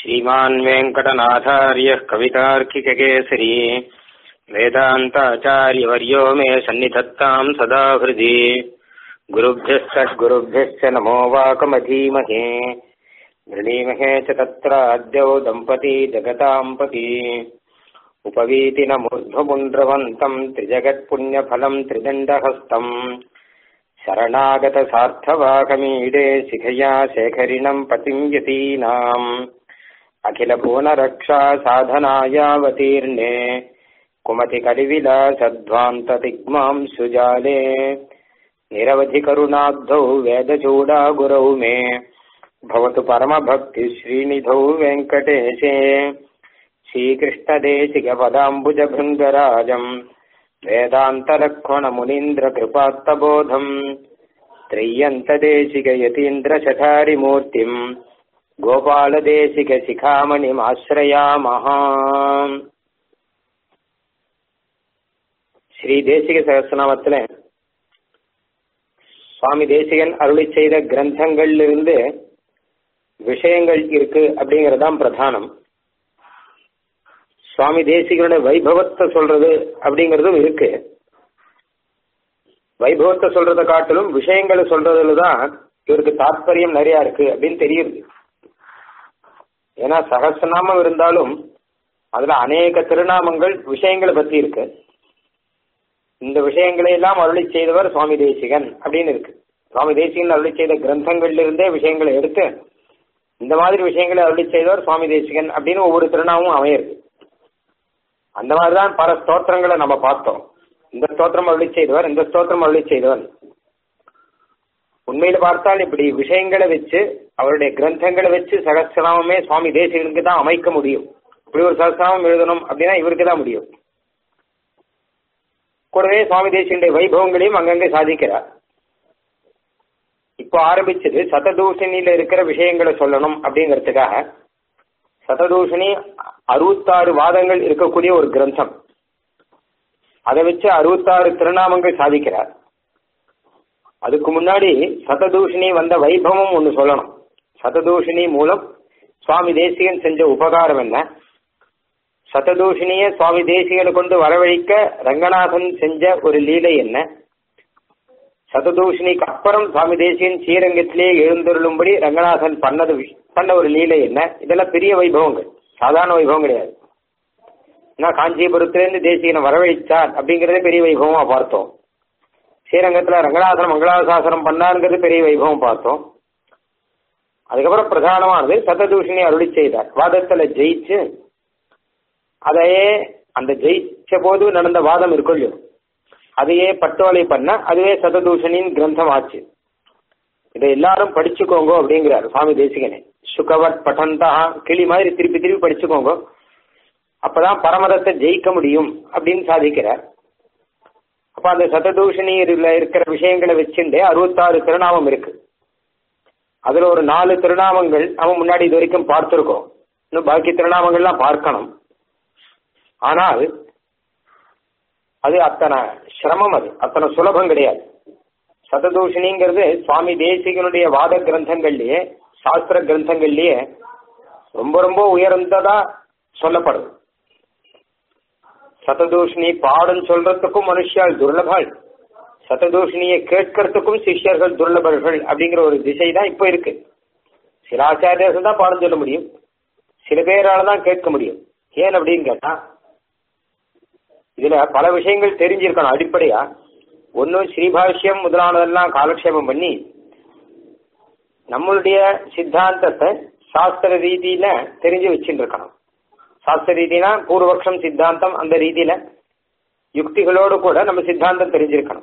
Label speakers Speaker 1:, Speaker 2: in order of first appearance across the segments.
Speaker 1: श्रीमान् वेङ्कटनाथार्यः कवितार्किककेसरी वेदान्ताचार्यवर्यो मे सन्निधत्ताम् सदा हृदि गुरुभ्यः सद्गुरुभ्यश्च नमो वाकमधीमहे वृणीमहे च तत्र अद्यौ दम्पती जगताम् पति उपवीतिनमूर्ध्वपुण्ड्रवन्तम् त्रिजगत्पुण्यफलम् त्रिदण्डहस्तम् शरणागतसार्थवाकमीडे शिखया शेखरिणम् पतिम् यतीनाम् अखिलभुवनरक्षा साधनायावतीर्णे कुमतिकलिविलासध्वान्ततिग्माम् सुजाले निरवधिकरुणाब्धौ वेदचूडागुरौ मे भवतु परमभक्तिश्रीनिधौ वेङ्कटेशे श्रीकृष्णदेशिकपदाम्बुजभृङ्गराजम् वेदान्तलक्ष्मणमुनीन्द्रकृपात्तबोधम् त्रय्यन्तदेशिकयतीन्द्रशठारिमूर्तिम् गोपालदेशिकशिखामणिमाश्रयामः ஸ்ரீ தேசிக சகஸ்ரநாமத்துல சுவாமி தேசிகன் அருளி செய்த கிரந்தங்கள்லிருந்து விஷயங்கள் இருக்கு அப்படிங்கறதுதான் பிரதானம் சுவாமி தேசிகனுடைய வைபவத்தை சொல்றது அப்படிங்கறதும் இருக்கு வைபவத்தை சொல்றதை காட்டிலும் விஷயங்களை சொல்றதுல தான் இவருக்கு தாற்பயம் நிறைய இருக்கு அப்படின்னு தெரியுது ஏன்னா சகசிரநாமம் இருந்தாலும் அதுல அநேக திருநாமங்கள் விஷயங்களை பத்தி இருக்கு இந்த விஷயங்களை எல்லாம் அருளி செய்தவர் சுவாமி தேசிகன் அப்படின்னு இருக்கு சுவாமி தேசிகன் அருளி செய்த கிரந்தங்கள்ல இருந்தே விஷயங்களை எடுத்து இந்த மாதிரி விஷயங்களை அருளி செய்தவர் சுவாமி தேசிகன் அப்படின்னு ஒவ்வொரு திருநாமும் அமையிருக்கு அந்த மாதிரிதான் பல ஸ்தோத்திரங்களை நம்ம பார்த்தோம் இந்த ஸ்தோத்திரம் அருளி செய்தவர் இந்த ஸ்தோத்திரம் அருளி செய்தவர் உண்மையில பார்த்தால் இப்படி விஷயங்களை வச்சு அவருடைய கிரந்தங்களை வச்சு சகசிரநாமமே சுவாமி தேசிகனுக்கு தான் அமைக்க முடியும் இப்படி ஒரு சகசிரநாமம் எழுதணும் அப்படின்னா இவருக்கு தான் முடியும் கூடவே சுவாமி தேசியனுடைய வைபவங்களையும் அங்கங்கே சாதிக்கிறார் இப்போ ஆரம்பிச்சது சததூஷணியில இருக்கிற விஷயங்களை சொல்லணும் அப்படிங்கிறதுக்காக சததூஷணி அறுபத்தாறு வாதங்கள் இருக்கக்கூடிய ஒரு கிரந்தம் அதை வச்சு அறுபத்தாறு திருநாமங்கள் சாதிக்கிறார் அதுக்கு முன்னாடி சததூஷணி வந்த வைபவம் ஒன்று சொல்லணும் சததூஷணி மூலம் சுவாமி தேசிகன் செஞ்ச உபகாரம் என்ன சததூஷணிய சுவாமி தேசிகனை கொண்டு வரவழைக்க ரங்கநாதன் செஞ்ச ஒரு லீலை என்ன சததூஷணிக்கு அப்புறம் சுவாமி தேசிகன் ஸ்ரீரங்கத்திலே எழுந்தருளும்படி ரங்கநாதன் பண்ணது பண்ண ஒரு லீலை என்ன இதெல்லாம் பெரிய வைபவங்கள் சாதாரண வைபவம் கிடையாது ஏன்னா காஞ்சிபுரத்திலேருந்து தேசிகனை வரவழைச்சார் அப்படிங்கறதே பெரிய வைபவமா பார்த்தோம் ஸ்ரீரங்கத்துல ரங்கநாதன் மங்களாசாசனம் பண்ணாருங்கிறது பெரிய வைபவம் பார்த்தோம் அதுக்கப்புறம் பிரதானமானது சததூஷணி அருளி செய்தார் வாதத்துல ஜெயிச்சு அதையே அந்த ஜெயிச்ச போது நடந்த வாதம் இருக்கும் அதையே பட்டோலை பண்ண அதுவே சததூஷணின் கிரந்தம் ஆச்சு இதை எல்லாரும் படிச்சுக்கோங்க அப்படிங்கிறார் சுவாமி தேசிகனே சுகவத் பட்டந்தா கிளி மாதிரி திருப்பி திருப்பி படிச்சுக்கோங்க அப்பதான் பரமதத்தை ஜெயிக்க முடியும் அப்படின்னு சாதிக்கிறார் அப்ப அந்த சததூஷணியில இருக்கிற விஷயங்களை வச்சுட்டு அறுபத்தாறு திருநாமம் இருக்கு அதுல ஒரு நாலு திருநாமங்கள் நம்ம முன்னாடி இது வரைக்கும் பார்த்திருக்கோம் இன்னும் பாக்கி திருநாமங்கள்லாம் பார்க்கணும் ஆனால் அது அத்தனை சிரமம் அது அத்தனை சுலபம் கிடையாது சததூஷணிங்கிறது சுவாமி தேசிகனுடைய வாத கிரந்தங்கள்லயே சாஸ்திர கிரந்தங்கள்லயே ரொம்ப ரொம்ப உயர்ந்ததா சொல்லப்படுது சததூஷணி பாடம் சொல்றதுக்கும் மனுஷியால் துர்லபாள் சததூஷணியை கேட்கறதுக்கும் சிஷ்யர்கள் துர்லபர்கள் அப்படிங்கிற ஒரு திசை தான் இப்போ இருக்கு சில ஆச்சாரியர்கள் தான் பாடம் சொல்ல முடியும் சில பேரால தான் கேட்க முடியும் ஏன் அப்படின்னு கேட்டா இதுல பல விஷயங்கள் தெரிஞ்சிருக்கணும் அடிப்படையா ஒன்னும் ஸ்ரீபாஷ்யம் முதலானதெல்லாம் காலக்ஷேபம் பண்ணி நம்மளுடைய சித்தாந்தத்தை சாஸ்திர ரீதியில தெரிஞ்சு வச்சுட்டு இருக்கணும் சாஸ்திர ரீதினா பூர்வபக்ஷம் சித்தாந்தம் அந்த ரீதியில யுக்திகளோடு கூட நம்ம சித்தாந்தம் தெரிஞ்சிருக்கணும்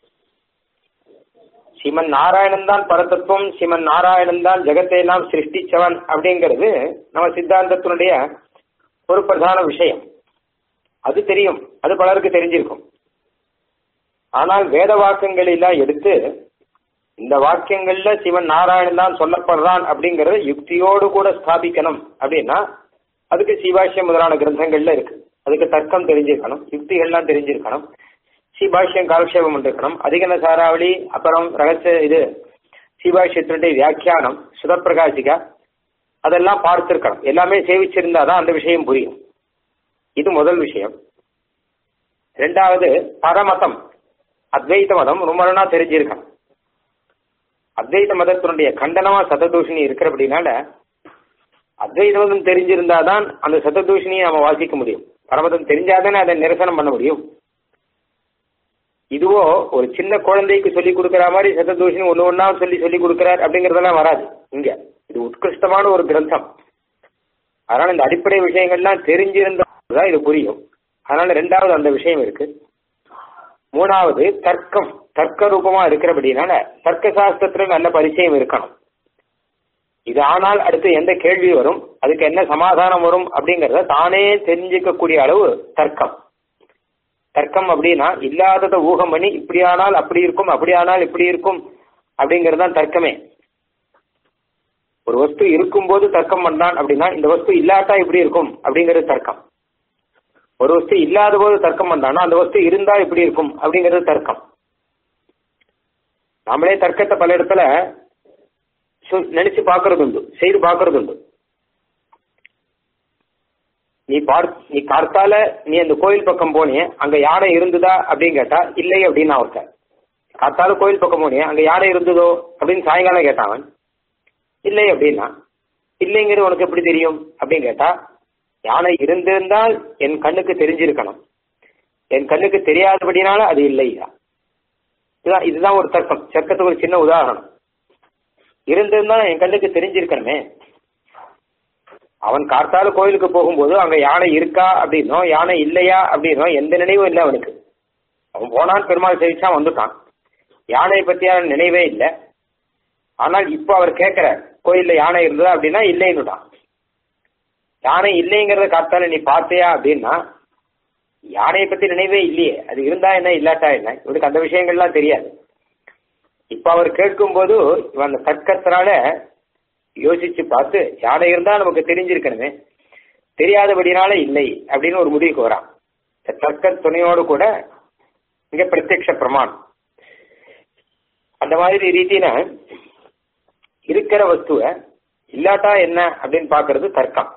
Speaker 1: ஸ்ரீமன் நாராயணன் தான் பரதத்துவம் ஸ்ரீமன் நாராயணன் தான் ஜெகத்தை எல்லாம் சிருஷ்டிச்சவன் அப்படிங்கிறது நம்ம சித்தாந்தத்தினுடைய ஒரு பிரதான விஷயம் அது தெரியும் அது பலருக்கு தெரிஞ்சிருக்கும் ஆனால் வேத வாக்கியங்கள் எல்லாம் எடுத்து இந்த வாக்கியங்கள்ல சிவன் நாராயணன் தான் சொல்லப்படுறான் அப்படிங்கறத யுக்தியோடு கூட ஸ்தாபிக்கணும் அப்படின்னா அதுக்கு சிவாஷ்யம் முதலான கிரந்தங்கள்ல இருக்கு அதுக்கு தர்க்கம் தெரிஞ்சிருக்கணும் யுக்திகள்லாம் தெரிஞ்சிருக்கணும் சிபாஷ்யம் காலக்ஷேபம் பண்ணிருக்கணும் அதிகன சாராவளி அப்புறம் ரகசிய இது சிபாஷ்யத்தினுடைய வியாக்கியானம் சுதப்பிரகாசிகா அதெல்லாம் பார்த்திருக்கணும் எல்லாமே சேவிச்சிருந்தாதான் அந்த விஷயம் புரியும் இது முதல் விஷயம் ரெண்டாவது பரமதம் அத்வைத மதம் ரொம்ப நாளா தெரிஞ்சிருக்கணும் அத்வைத மதத்தினுடைய கண்டனமா சததூஷணி இருக்கிறபடினால அத்வைத மதம் தெரிஞ்சிருந்தாதான் அந்த சததூஷணியை நம்ம வாசிக்க முடியும் பரமதம் தெரிஞ்சாதானே அதை நிரசனம் பண்ண முடியும் இதுவோ ஒரு சின்ன குழந்தைக்கு சொல்லி கொடுக்கிற மாதிரி சததூஷணி ஒன்று ஒன்றா சொல்லி சொல்லி கொடுக்கிறார் அப்படிங்கறதெல்லாம் வராது இங்க இது உத்கிருஷ்டமான ஒரு கிரந்தம் அதனால இந்த அடிப்படை விஷயங்கள்லாம் தெரிஞ்சிருந்தாதான் இது புரியும் அதனால ரெண்டாவது அந்த விஷயம் இருக்கு மூணாவது தர்க்கம் தர்க்க ரூபமா இருக்கிறபடினால தர்க்க சாஸ்திரத்துல நல்ல பரிச்சயம் இருக்கணும் இது ஆனால் அடுத்து எந்த கேள்வி வரும் அதுக்கு என்ன சமாதானம் வரும் அப்படிங்கறத தானே தெரிஞ்சுக்கக்கூடிய அளவு தர்க்கம் தர்க்கம் அப்படின்னா இல்லாததை ஊகம் பண்ணி இப்படி ஆனால் அப்படி இருக்கும் அப்படி ஆனால் இப்படி இருக்கும் அப்படிங்கிறது தான் தர்க்கமே ஒரு வஸ்து இருக்கும்போது தர்க்கம் பண்ணான் அப்படின்னா இந்த வஸ்து இல்லாட்டா இப்படி இருக்கும் அப்படிங்கிறது தர்க்கம் ஒரு வஸ்து இல்லாத போது தர்க்கம் பண்ணானா அந்த வஸ்து இருந்தா இப்படி இருக்கும் அப்படிங்கிறது தர்க்கம் நாமளே தர்க்கத்தை பல இடத்துல நினைச்சு பாக்குறது உண்டு செய்து பாக்குறது உண்டு நீ பார் நீ பார்த்தால நீ அந்த கோயில் பக்கம் போனிய அங்க யானை இருந்ததா அப்படின்னு கேட்டா இல்லை அப்படின்னு நான் ஒருத்தன் காத்தால கோயில் பக்கம் போனிய அங்க யானை இருந்ததோ அப்படின்னு சாயங்காலம் கேட்டான் இல்லை அப்படின்னா இல்லைங்கிறது உனக்கு எப்படி தெரியும் அப்படின்னு கேட்டா யானை இருந்திருந்தால் என் கண்ணுக்கு தெரிஞ்சிருக்கணும் என் கண்ணுக்கு தெரியாதபடினால அது இல்லையா இதுதான் இதுதான் ஒரு தர்க்கம் தர்க்கத்துக்கு ஒரு சின்ன உதாரணம் இருந்திருந்தா என் கண்ணுக்கு தெரிஞ்சிருக்கணுமே அவன் கார்த்தால கோயிலுக்கு போகும்போது அங்க யானை இருக்கா அப்படின்னோ யானை இல்லையா அப்படின்னோ எந்த நினைவும் இல்லை அவனுக்கு அவன் போனான் பெருமாள் சேவிச்சான் வந்துட்டான் யானை பத்தியான நினைவே இல்லை ஆனால் இப்போ அவர் கேட்கிறார் கோயில்ல யானை இருந்ததா அப்படின்னா இல்லைன்னுட்டான் யானை இல்லைங்கிறத காத்தால நீ பார்த்தியா அப்படின்னா யானையை பத்தி நினைவே இல்லையே அது இருந்தா என்ன இல்லாட்டா என்ன இவனுக்கு அந்த விஷயங்கள்லாம் தெரியாது இப்ப அவர் கேட்கும்போது இவன் அந்த தர்க்கத்தினால யோசிச்சு பார்த்து யானை இருந்தா நமக்கு தெரிஞ்சிருக்கணுமே தெரியாதபடினால இல்லை அப்படின்னு ஒரு முடிவுக்கு வரான் தர்க்க துணையோடு கூட இங்க பிரத்யக்ஷ பிரமாணம் அந்த மாதிரி ரீதியில இருக்கிற வஸ்துவ இல்லாட்டா என்ன அப்படின்னு பாக்குறது தர்க்கம்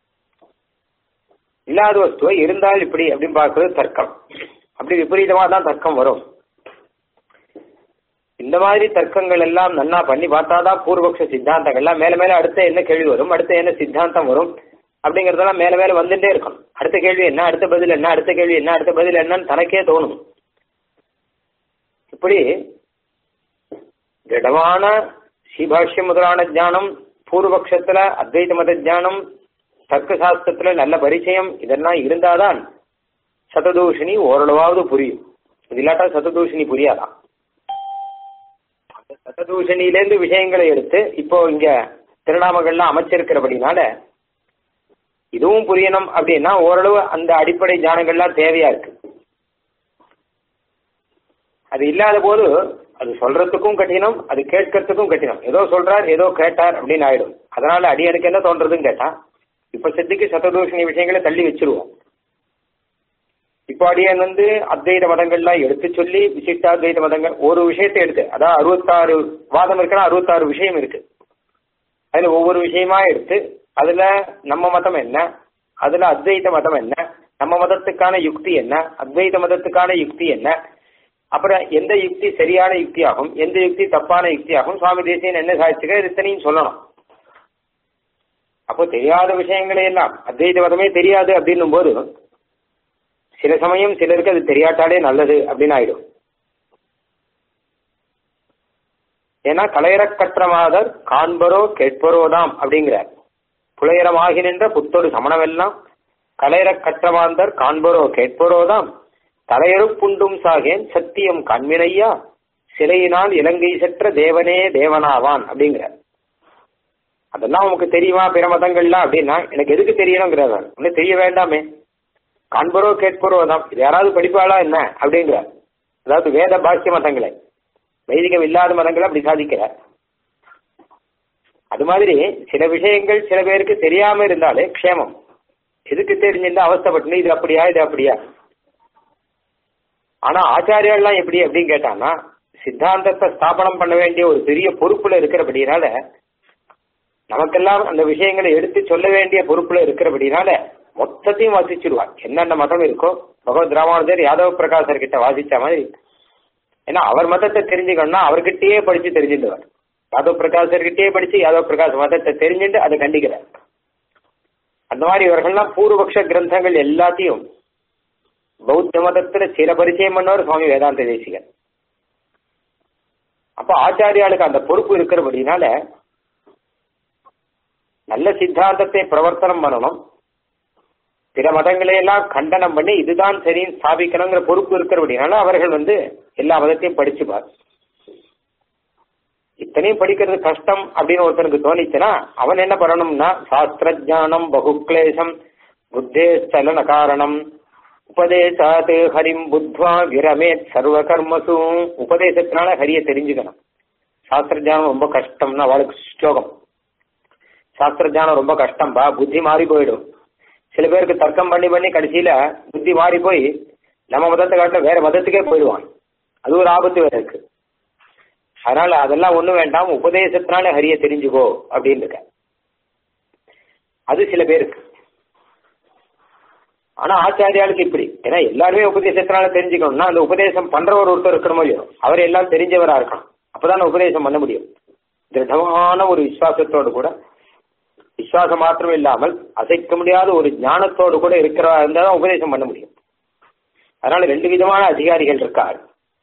Speaker 1: இல்லாத வஸ்துவை இருந்தால் இப்படி அப்படின்னு பார்க்கறது தர்க்கம் அப்படி விபரீதமா தான் தர்க்கம் வரும் இந்த மாதிரி தர்க்கங்கள் எல்லாம் நன்னா பண்ணி பார்த்தாதான் பூர்வபக்ஷ சித்தாந்தங்கள்லாம் மேல மேல அடுத்த என்ன கேள்வி வரும் அடுத்த என்ன சித்தாந்தம் வரும் அப்படிங்கறதெல்லாம் மேல மேல வந்துட்டே இருக்கும் அடுத்த கேள்வி என்ன அடுத்த பதில் என்ன அடுத்த கேள்வி என்ன அடுத்த பதில் என்னன்னு தனக்கே தோணும் இப்படி திடமான ஸ்ரீபாஷ்யம் முதலான ஞானம் பூர்வபக்ஷத்துல அத்வைத மத ஞானம் தர்க்க சாஸ்திரத்துல நல்ல பரிச்சயம் இதெல்லாம் இருந்தாதான் சததூஷணி ஓரளவாவது புரியும் இது இல்லாட்டா சததூஷணி புரியாதான் அந்த சததூஷணியிலேருந்து விஷயங்களை எடுத்து இப்போ இங்க திருநாமங்கள்லாம் அமைச்சிருக்கிறபடினால இதுவும் புரியணும் அப்படின்னா ஓரளவு அந்த அடிப்படை ஞானங்கள்லாம் தேவையா இருக்கு அது இல்லாத போது அது சொல்றதுக்கும் கঠিனம் அது கேட்கறதுக்கும் கঠিனம் ஏதோ சொல்றார் ஏதோ கேட்டார் அப்படின்னு ஆயிடும் அதனால அடியனுக்கு என்ன தோன்றதுன்னு கேட்டா இப்ப சத்திக்கு சததூஷணி விஷயங்களை தள்ளி வச்சிருவோம் இப்போ அடியன் வந்து அத்வைத மதங்கள்லாம் எடுத்து சொல்லி விசிஷ்டாத்வைத மதங்கள் ஒரு விஷயத்தை எடுத்து அதாவது அறுபத்தாறு வாதம் இருக்குன்னா அறுபத்தாறு விஷயம் இருக்கு அதுல ஒவ்வொரு விஷயமா எடுத்து அதுல நம்ம மதம் என்ன அதுல அத்வைத மதம் என்ன நம்ம மதத்துக்கான யுக்தி என்ன அத்வைத மதத்துக்கான யுக்தி என்ன அப்புறம் எந்த யுக்தி சரியான யுக்தி ஆகும் எந்த யுக்தி தப்பான யுக்தி ஆகும் சுவாமி தேசியன் என்ன சாதிச்சுக்க இத்தனையும் சொல்லணும் அப்போ தெரியாத விஷயங்களை எல்லாம் அத்வைத மதமே தெரியாது அப்படின்னும் போது சில சமயம் சிலருக்கு அது தெரியாட்டாலே நல்லது அப்படின்னு ஆயிடும் ஏன்னா கலையறக்கற்றமாதர் காண்பரோ கேட்பரோதாம் அப்படிங்கிறார் புலையரமாகி நின்ற புத்தொடு சமணமெல்லாம் கலையறக்கற்றமாந்தர் காண்பரோ கேட்பரோதாம் தலையறுப்புண்டும் சாகேன் சத்தியம் கண்மினையா சிலையினால் இலங்கை சற்ற தேவனே தேவனாவான் அப்படிங்கிறார் அதெல்லாம் உனக்கு தெரியுமா பிற மதங்கள்லாம் அப்படின்னா எனக்கு எதுக்கு தெரியணுங்கிறார் ஒன்னும் தெரிய வேண்டாமே காண்பரோ கேட்பரோ தான் இது யாராவது படிப்பாளா என்ன அப்படிங்கிறார் அதாவது வேத பாக்கிய மதங்களை வைதிகம் இல்லாத மதங்களை அப்படி சாதிக்கிறார் அது மாதிரி சில விஷயங்கள் சில பேருக்கு தெரியாம இருந்தாலே க்ஷேமம் எதுக்கு தெரிஞ்சிருந்தா அவஸ்தப்பட்டு இது அப்படியா இது அப்படியா ஆனா ஆச்சாரியெல்லாம் எப்படி அப்படின்னு கேட்டாங்கன்னா சித்தாந்தத்தை ஸ்தாபனம் பண்ண வேண்டிய ஒரு பெரிய பொறுப்புல இருக்கிறபடினால நமக்கெல்லாம் அந்த விஷயங்களை எடுத்து சொல்ல வேண்டிய பொறுப்புல இருக்கிறபடினால மொத்தத்தையும் வாசிச்சிருவார் என்னென்ன மதம் இருக்கோ பகவத் ராமானுஜர் யாதவ பிரகாசர் கிட்ட வாசிச்ச மாதிரி ஏன்னா அவர் மதத்தை தெரிஞ்சுக்கணும்னா அவர்கிட்டயே படிச்சு தெரிஞ்சுட்டுவார் யாதவ் பிரகாசர்கிட்டயே படிச்சு யாதவ் பிரகாஷ் மதத்தை தெரிஞ்சுட்டு அதை கண்டிக்கிறார் அந்த மாதிரி இவர்கள்லாம் பூர்வபக்ஷ கிரந்தங்கள் எல்லாத்தையும் பௌத்த மதத்துல சில பரிச்சயம் பண்ணவர் சுவாமி வேதாந்த தேசிகர் அப்ப ஆச்சாரியாளுக்கு அந்த பொறுப்பு இருக்கிறபடினால நல்ல சித்தாந்தத்தை பிரவர்த்தனம் பண்ணணும் பிற மதங்களை எல்லாம் கண்டனம் பண்ணி இதுதான் சரின்னு ஸ்தாபிக்கணுங்கிற பொறுப்பு இருக்கிறபடினால அவர்கள் வந்து எல்லா மதத்தையும் படிச்சுப்பார் இத்தனையும் படிக்கிறது கஷ்டம் அப்படின்னு ஒருத்தனுக்கு தோணிச்சுன்னா அவன் என்ன பண்ணணும்னா சாஸ்திரஜானம் பகுக்லேசம் புத்தே ஸ்தலன காரணம் உபதேசாத் ஹரிம் புத்வா விரமேத் சர்வ கர்மசு உபதேசத்தினால ஹரிய தெரிஞ்சுக்கணும் சாஸ்திரஜானம் ரொம்ப கஷ்டம்னா அவளுக்கு ஸ்லோகம் சாஸ்திரஜானம் ரொம்ப கஷ்டம்பா புத்தி மாறி போயிடும் சில பேருக்கு தர்க்கம் பண்ணி பண்ணி கடைசியில புத்தி மாறி போய் நம்ம மதத்தை காட்ட வேற மதத்துக்கே போயிடுவான் அது ஒரு ஆபத்து வேற இருக்கு அதனால அதெல்லாம் ஒண்ணும் வேண்டாம் உபதேசத்தினால ஹரிய தெரிஞ்சுக்கோ அப்படின்னு இருக்க அது சில பேருக்கு ஆனா ஆச்சாரியாளுக்கு இப்படி ஏன்னா எல்லாருமே உபதேசத்தினால தெரிஞ்சுக்கணும்னா அந்த உபதேசம் பண்றவர் ஒருத்தர் இருக்கணுமோ இல்லையோ அவர் எல்லாம் தெரிஞ்சவரா இருக்கணும் அப்பதான் உபதேசம் பண்ண முடியும் திருடமான ஒரு விசுவாசத்தோடு கூட விசுவாசம் மாத்திரம் இல்லாமல் அசைக்க முடியாத ஒரு ஞானத்தோடு கூட இருக்கிறவா இருந்தால் உபதேசம் பண்ண முடியும் அதனால ரெண்டு விதமான அதிகாரிகள் இருக்கார்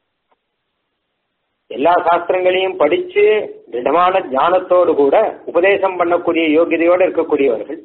Speaker 1: எல்லா சாஸ்திரங்களையும் படிச்சு திடமான ஞானத்தோடு கூட உபதேசம் பண்ணக்கூடிய யோகியதையோடு இருக்கக்கூடியவர்கள்